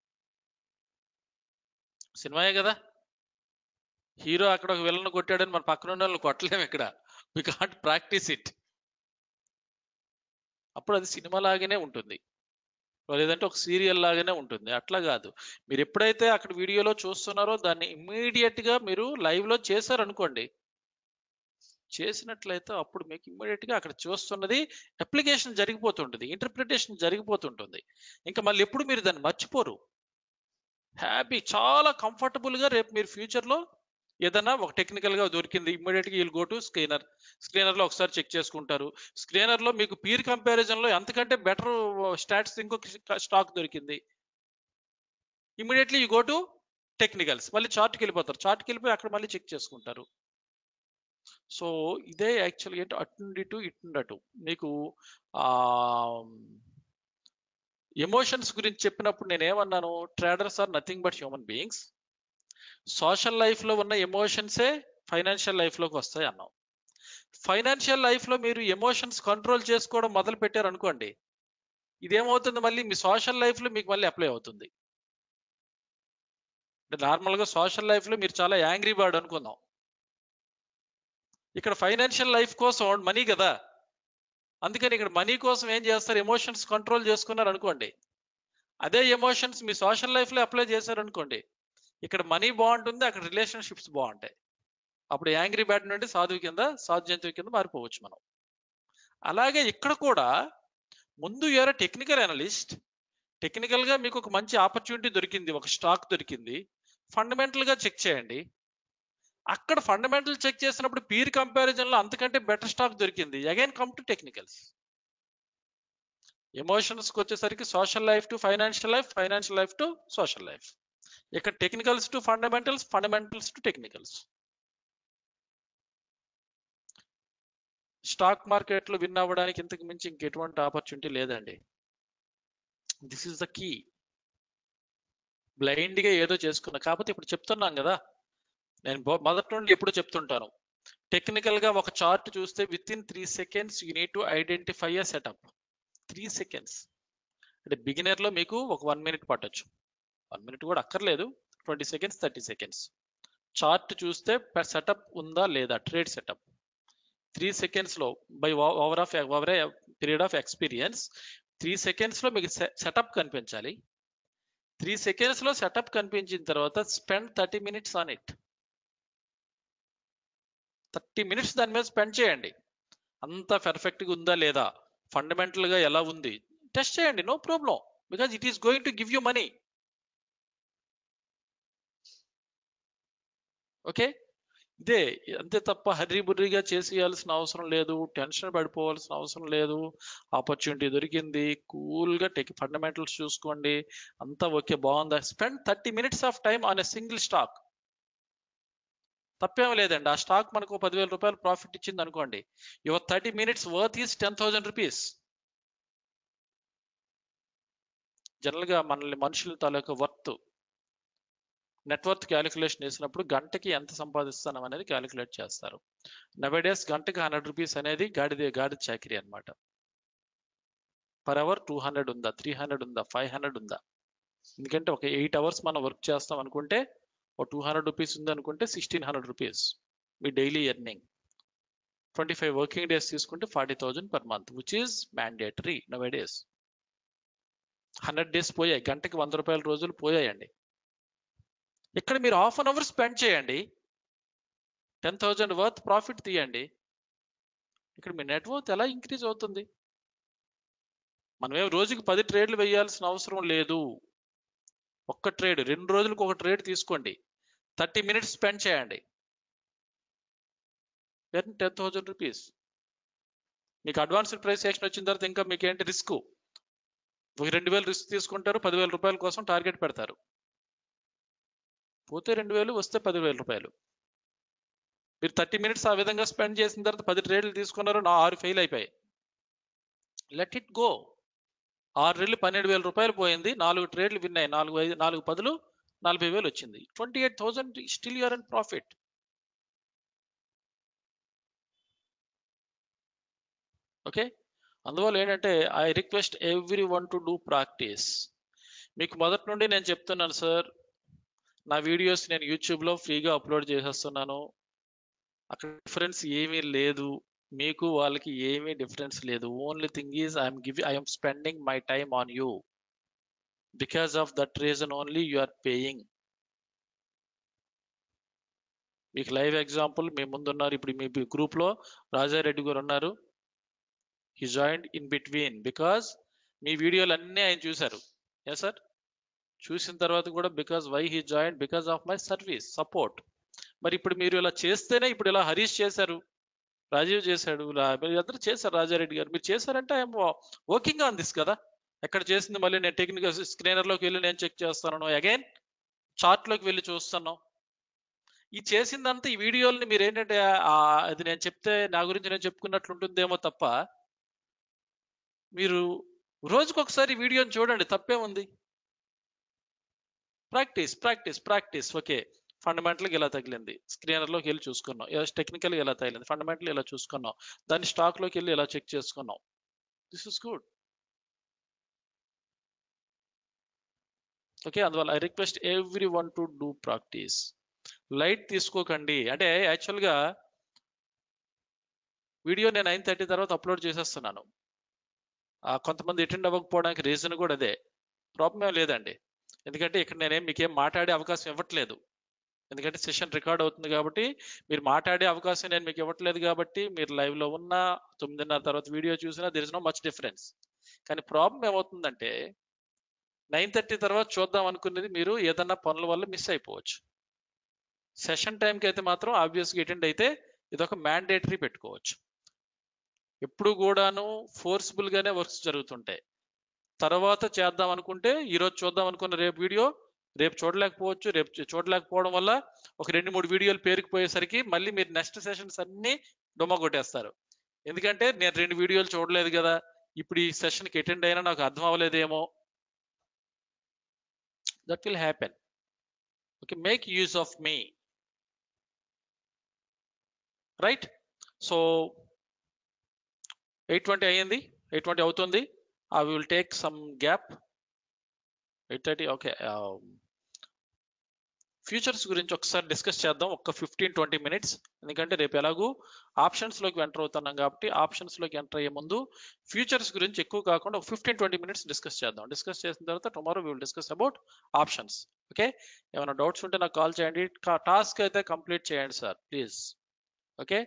సినిమాయే కదా హీరో అక్కడ ఒక విలన్ కొట్టాడని మన పక్కన ఉన్న వాళ్ళని కొట్టలేము ఇక్కడ వి కాంట్ ప్రాక్టీస్ ఇట్ అప్పుడు అది సినిమా లాగానే ఉంటుంది లేదంటే ఒక సీరియల్ లాగానే ఉంటుంది అట్లా కాదు మీరు ఎప్పుడైతే అక్కడ వీడియోలో చూస్తున్నారో దాన్ని ఇమ్మీడియట్ గా మీరు లైవ్ లో చేశారనుకోండి చేసినట్లయితే అప్పుడు మీకు ఇమ్మీడియట్ గా అక్కడ చూస్తున్నది అప్లికేషన్ జరిగిపోతుంటుంది ఇంటర్ప్రిటేషన్ జరిగిపోతుంటుంది ఇంకా మళ్ళీ ఎప్పుడు మీరు దాన్ని మర్చిపోరు హ్యాపీ చాలా కంఫర్టబుల్ గా రేపు మీరు ఫ్యూచర్ లో ఏదైనా ఒక టెక్నికల్ గా దొరికింది ఇమ్మీడియట్ గా వీళ్ళు గో టు స్క్రీనర్ స్క్రీనర్ లో ఒకసారి చెక్ చేసుకుంటారు స్క్రీనర్ లో మీకు పీర్ కంపారిజన్ లో ఎంతకంటే బెటర్ స్టాట్స్ ఇంకొక స్టాక్ దొరికింది immediately you go to technicals మళ్ళీ చార్ట్కి వెళ్ళిపోతారు చార్ట్కి వెళ్ళిపోయి అక్కడ మళ్ళీ చెక్ చేసుకుంటారు సో ఇదే యాక్చువల్గా ఏంటో అటు నుండి ఇటు ఇటు నుండి అటు మీకు ఎమోషన్స్ గురించి చెప్పినప్పుడు నేను ఏమన్నాను traders are nothing but human beings social life లో ఉన్న ఎమోషన్సే ఫైనాన్షియల్ లైఫ్ లోకి వస్తాయి అన్నాం ఫైనాన్షియల్ లైఫ్ లో మీరు ఎమోషన్స్ కంట్రోల్ చేసుకోవడం మొదలు పెట్టారు అనుకోండి ఇదేమవుతుంది మళ్ళీ మీ సోషల్ లైఫ్ లో మీకు మళ్ళీ అప్లై అవుతుంది అంటే నార్మల్ గా సోషల్ లైఫ్ లో మీరు చాలా యాంగ్రీ బర్డ్ అనుకుందాం ఇక్కడ ఫైనాన్షియల్ లైఫ్ కోసం మనీ కదా అందుకని ఇక్కడ మనీ కోసం ఏం చేస్తారు ఎమోషన్స్ కంట్రోల్ చేసుకున్నారు అనుకోండి అదే ఎమోషన్స్ మీ సోషల్ లైఫ్ లో అప్లై చేశారు అనుకోండి ఇక్కడ మనీ బాగుంటుంది అక్కడ రిలేషన్షిప్స్ బాగుంటాయి అప్పుడు యాంగ్రీ బ్యాట్ నుండి సాధువు కింద సాధు జంతువు కింద మారిపోవచ్చు మనం అలాగే ఇక్కడ కూడా ముందు ఎవరో టెక్నికల్ అనలిస్ట్ టెక్నికల్ గా మీకు ఒక మంచి ఆపర్చునిటీ దొరికింది ఒక స్టాక్ దొరికింది ఫండమెంటల్ గా చెక్ చేయండి అక్కడ ఫండమెంటల్ చెక్ చేసినప్పుడు పీర్ కంపారిజన్ లో అంతకంటే బెటర్ స్టాక్ దొరికింది again come to technicals emotions వచ్చేసరికి social life to financial life financial life to social life ఇక్కడ technicals to fundamentals fundamentals to technicals stock market లో విన్ అవ్వడానికి ఇంతకు మించి ఇంకెటువంటి ఆపర్చునిటీ లేదండి this is the key blind గా ఏదో చేసుకున్నా కాకపోతే ఇప్పుడు చెప్తున్నాం కదా నేను బో- మొదటి నుండి ఎప్పుడు చెప్తుంటాను టెక్నికల్ గా ఒక చార్ట్ చూస్తే within three seconds you need to identify a setup three seconds అంటే బిగినర్ లో మీకు ఒక వన్ మినిట్ పట్టొచ్చు వన్ మినిట్ కూడా అక్కర్లేదు twenty seconds thirty seconds chart చూస్తే సెటప్ ఉందా లేదా ట్రేడ్ సెటప్ త్రీ సెకండ్స్ లో by over of over period of experience three seconds లో మీకు సెటప్ కనిపించాలి త్రీ సెకండ్స్ లో సెటప్ కనిపించిన తర్వాత spend thirty minutes on it thirty minutes దాని మీద స్పెండ్ చేయండి అంత పర్ఫెక్ట్ గా ఉందా లేదా ఫండమెంటల్ గా ఎలా ఉంది టెస్ట్ చేయండి no problem because it is going to give you money okay ఇదే అంతే తప్ప హర్రీ బుర్రీగా చేసేయాల్సిన అవసరం లేదు టెన్షన్ పడిపోవాల్సిన అవసరం లేదు ఆపర్చునిటీ దొరికింది కూల్ గా టెక్ ఫండమెంటల్స్ చూసుకోండి అంతా ఓకే బాగుందా spend thirty minutes of time on a single stock తప్పేం లేదండి ఆ స్టాక్ మనకు పదివేల రూపాయలు ప్రాఫిట్ ఇచ్చింది అనుకోండి your thirty minutes worth is ten thousand rupees general గా మనల్ని మనుషుల తాలూకా వర్త్ నెట్వర్త్ క్యాలిక్యులేషన్ చేసినప్పుడు గంటకి ఎంత సంపాదిస్తున్నాం అనేది క్యాలిక్యులేట్ చేస్తారు నవడేస్ గంటకి హండ్రెడ్ రూపీస్ అనేది గాడిద గాడిద చాకరీ అన్నమాట పర్ అవర్ టూ హండ్రెడ్ ఉందా త్రీ హండ్రెడ్ ఉందా ఫైవ్ హండ్రెడ్ ఉందా ఎందుకంటే ఒక ఎయిట్ అవర్స్ మనం వర్క్ చేస్తాం అనుకుంటే ఒక టూ హండ్రెడ్ రూపీస్ ఉంది అనుకుంటే సిక్స్టీన్ హండ్రెడ్ రూపీస్ మీ daily earning twenty five working days తీసుకుంటే forty thousand per month which is mandatory now days hundred days పోయాయి గంటకి వంద రూపాయల రోజులు పోయాయండి ఇక్కడ మీరు హాఫ్ అన్ అవర్ స్పెండ్ చేయండి టెన్ థౌజండ్ వర్త్ ప్రాఫిట్ తీయండి ఇక్కడ మీ నెట్ వర్త్ ఎలా ఇంక్రీజ్ అవుతుంది మనమేం రోజుకి పది ట్రేడ్లు వేయాల్సిన అవసరం లేదు ఒక్క ట్రేడ్ రెండు రోజులకు ఒక ట్రేడ్ తీసుకోండి థర్టీ మినిట్స్ స్పెండ్ చేయండి ఎర్న్ టెన్ థౌజండ్ రూపీస్ మీకు అడ్వాన్స్డ్ ప్రైస్ యాక్షన్ వచ్చిన తర్వాత ఇంకా మీకు ఏంటి రిస్క్ ఒక రెండు వేలు రిస్క్ తీసుకుంటారు పదివేల రూపాయల కోసం టార్గెట్ పెడతారు పోతే రెండు వేలు వస్తే పదివేల రూపాయలు మీరు థర్టీ మినిట్స్ ఆ విధంగా స్పెండ్ చేసిన తర్వాత పది ట్రేడ్లు తీసుకున్నారు నా ఆరు ఫెయిల్ అయిపోయాయి లెట్ ఇట్ గో ఆరు రెళ్ళు పన్నెండు వేల రూపాయలు పోయింది నాలుగు ట్రేడ్లు విన్నాయి నాలుగు ఐదు నాలుగు పదులు నలభై వేలు వచ్చింది twenty eight thousand still you are and profit okay అందువల్ల ఏంటంటే I request every one to do practice మీకు మొదటి నుండి నేను చెప్తున్నాను సార్ నా వీడియోస్ నేను యూట్యూబ్లో ఫ్రీగా అప్లోడ్ చేసేస్తున్నాను అక్కడ డిఫరెన్స్ ఏమీ లేదు మీకు వాళ్ళకి ఏమీ డిఫరెన్స్ లేదు only thing is I'm give I'm spending my time on you because of that reason only you are paying మీకు లైవ్ ఎగ్జాంపుల్ మీ ముందున్నారు ఇప్పుడు మీ గ్రూప్ లో రాజారెడ్డి గారు ఉన్నారు he join in between because మీ వీడియోలు అన్నీ ఆయన చూశారు ఏ సార్ చూసిన తర్వాత కూడా because why he join because of my service support మరి ఇప్పుడు మీరు ఇలా చేస్తేనే ఇప్పుడు ఇలా హరీష్ చేశారు రాజీవ్ చేశాడు రా- మీరు అందరూ చేశారు రాజారెడ్డి గారు మీరు చేశారంటే ఐఎమ్ వర్కింగ్ ఆన్ దిస్ కదా ఎక్కడ చేసింది మళ్ళీ నేను టెక్నికల్ స్క్రీనర్లోకి వెళ్ళి నేను చెక్ చేస్తాను అగైన్ చార్ట్లోకి వెళ్ళి చూస్తాను ఈ చేసిందంతా ఈ వీడియోల్ని మీరు ఏంటంటే ఆ, అది నేను చెప్తే నా గురించి నేను చెప్పుకున్నట్లు ఉంటుందేమో తప్ప మీరు రోజుకు ఒకసారి ఈ వీడియోని చూడండి తప్పే ఉంది ప్రాక్టీస్ ప్రాక్టీస్ ప్రాక్టీస్ ఓకే ఫండమెంటల్గా ఎలా తగిలింది స్క్రీనర్లోకి వెళ్ళి చూసుకున్నాం టెక్నికల్గా ఎలా తగిలింది ఫండమెంటల్ ఎలా చూసుకున్నాం దాన్ని స్టాక్లోకి వెళ్ళి ఎలా చెక్ చేసుకున్నాం దిస్ ఇస్ గుడ్ ఓకే అందువల్ల I request every one to do practice light తీసుకోకండి అంటే యాక్చువల్గా వీడియో నేను నైన్ థర్టీ తర్వాత అప్లోడ్ చేసేస్తున్నాను ఆ, కొంతమంది అటెండ్ అవ్వకపోవడానికి రీజన్ కూడా అదే ప్రాబ్లం ఏం లేదండి ఎందుకంటే ఇక్కడ నేనేం మీకేం మాట్లాడే అవకాశం ఇవ్వట్లేదు ఎందుకంటే సెషన్ రికార్డ్ అవుతుంది కాబట్టి మీరు మాట్లాడే అవకాశం నేను మీకు ఇవ్వట్లేదు కాబట్టి మీరు live లో ఉన్న తొమ్మిదిన్నర తర్వాత వీడియో చూసినా there is no much difference కానీ ప్రాబ్లం ఏమవుతుందంటే నైన్ థర్టీ తర్వాత చూద్దాం అనుకున్నది మీరు ఏదన్నా పనుల వల్ల మిస్ అయిపోవచ్చు సెషన్ టైంకి అయితే మాత్రం ఆబ్వియస్గా అటెండ్ అయితే ఇదొక మ్యాండేటరీ పెట్టుకోవచ్చు ఎప్పుడు కూడాను ఫోర్స్ఫుల్ గానే వర్క్స్ జరుగుతుంటాయి తర్వాత చేద్దాం అనుకుంటే ఈరోజు చూద్దాం అనుకున్న రేపు వీడియో రేపు చూడలేకపోవచ్చు రేపు చూ- చూడలేకపోవడం వల్ల ఒక రెండు మూడు వీడియోలు పేరుకుపోయేసరికి మళ్ళీ మీరు నెక్స్ట్ సెషన్స్ అన్ని డొమ్మ కొట్టేస్తారు ఎందుకంటే నేను రెండు వీడియోలు చూడలేదు కదా ఇప్పుడు ఈ సెషన్కి అటెండ్ అయినా నాకు అర్థం అవ్వలేదేమో that will happen okay make use of me right so eight twenty అయ్యింది ఎయిట్ ట్వంటీ అవుతుంది I will take some gap eight thirty okay futures గురించి ఒకసారి డిస్కస్ చేద్దాం ఒక ఫిఫ్టీన్ ట్వంటీ మినిట్స్ ఎందుకంటే రేపు ఎలాగూ ఆప్షన్స్ లోకి ఎంటర్ అవుతున్నాం కాబట్టి ఆప్షన్స్ లోకి ఎంటర్ అయ్యే ముందు ఫ్యూచర్స్ గురించి ఎక్కువ కాకుండా ఒక ఫిఫ్టీన్ ట్వంటీ మినిట్స్ డిస్కస్ చేద్దాం డిస్కస్ చేసిన తర్వాత tomorrow will discuss about options okay ఏమైనా డౌట్స్ ఉంటే నాకు కాల్ చేయండి టాస్క్ అయితే కంప్లీట్ చేయండి సార్ ప్లీజ్ ఓకే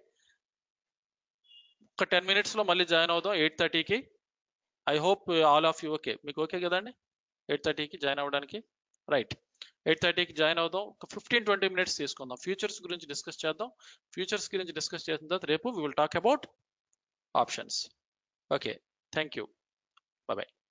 ఒక టెన్ మినిట్స్ లో మళ్ళీ జాయిన్ అవుదాం ఎయిట్ థర్టీకి I hope all of you okay మీకు ఓకే కదండి ఎయిట్ థర్టీకి జాయిన్ అవ్వడానికి రైట్ ఎయిట్ థర్టీకి జాయిన్ అవుదాం ఒక ఫిఫ్టీన్ ట్వంటీ మినిట్స్ తీసుకుందాం ఫ్యూచర్స్ గురించి డిస్కస్ చేద్దాం ఫ్యూచర్స్ గురించి డిస్కస్ చేసిన తర్వాత రేపు we will talk about options okay thank you bye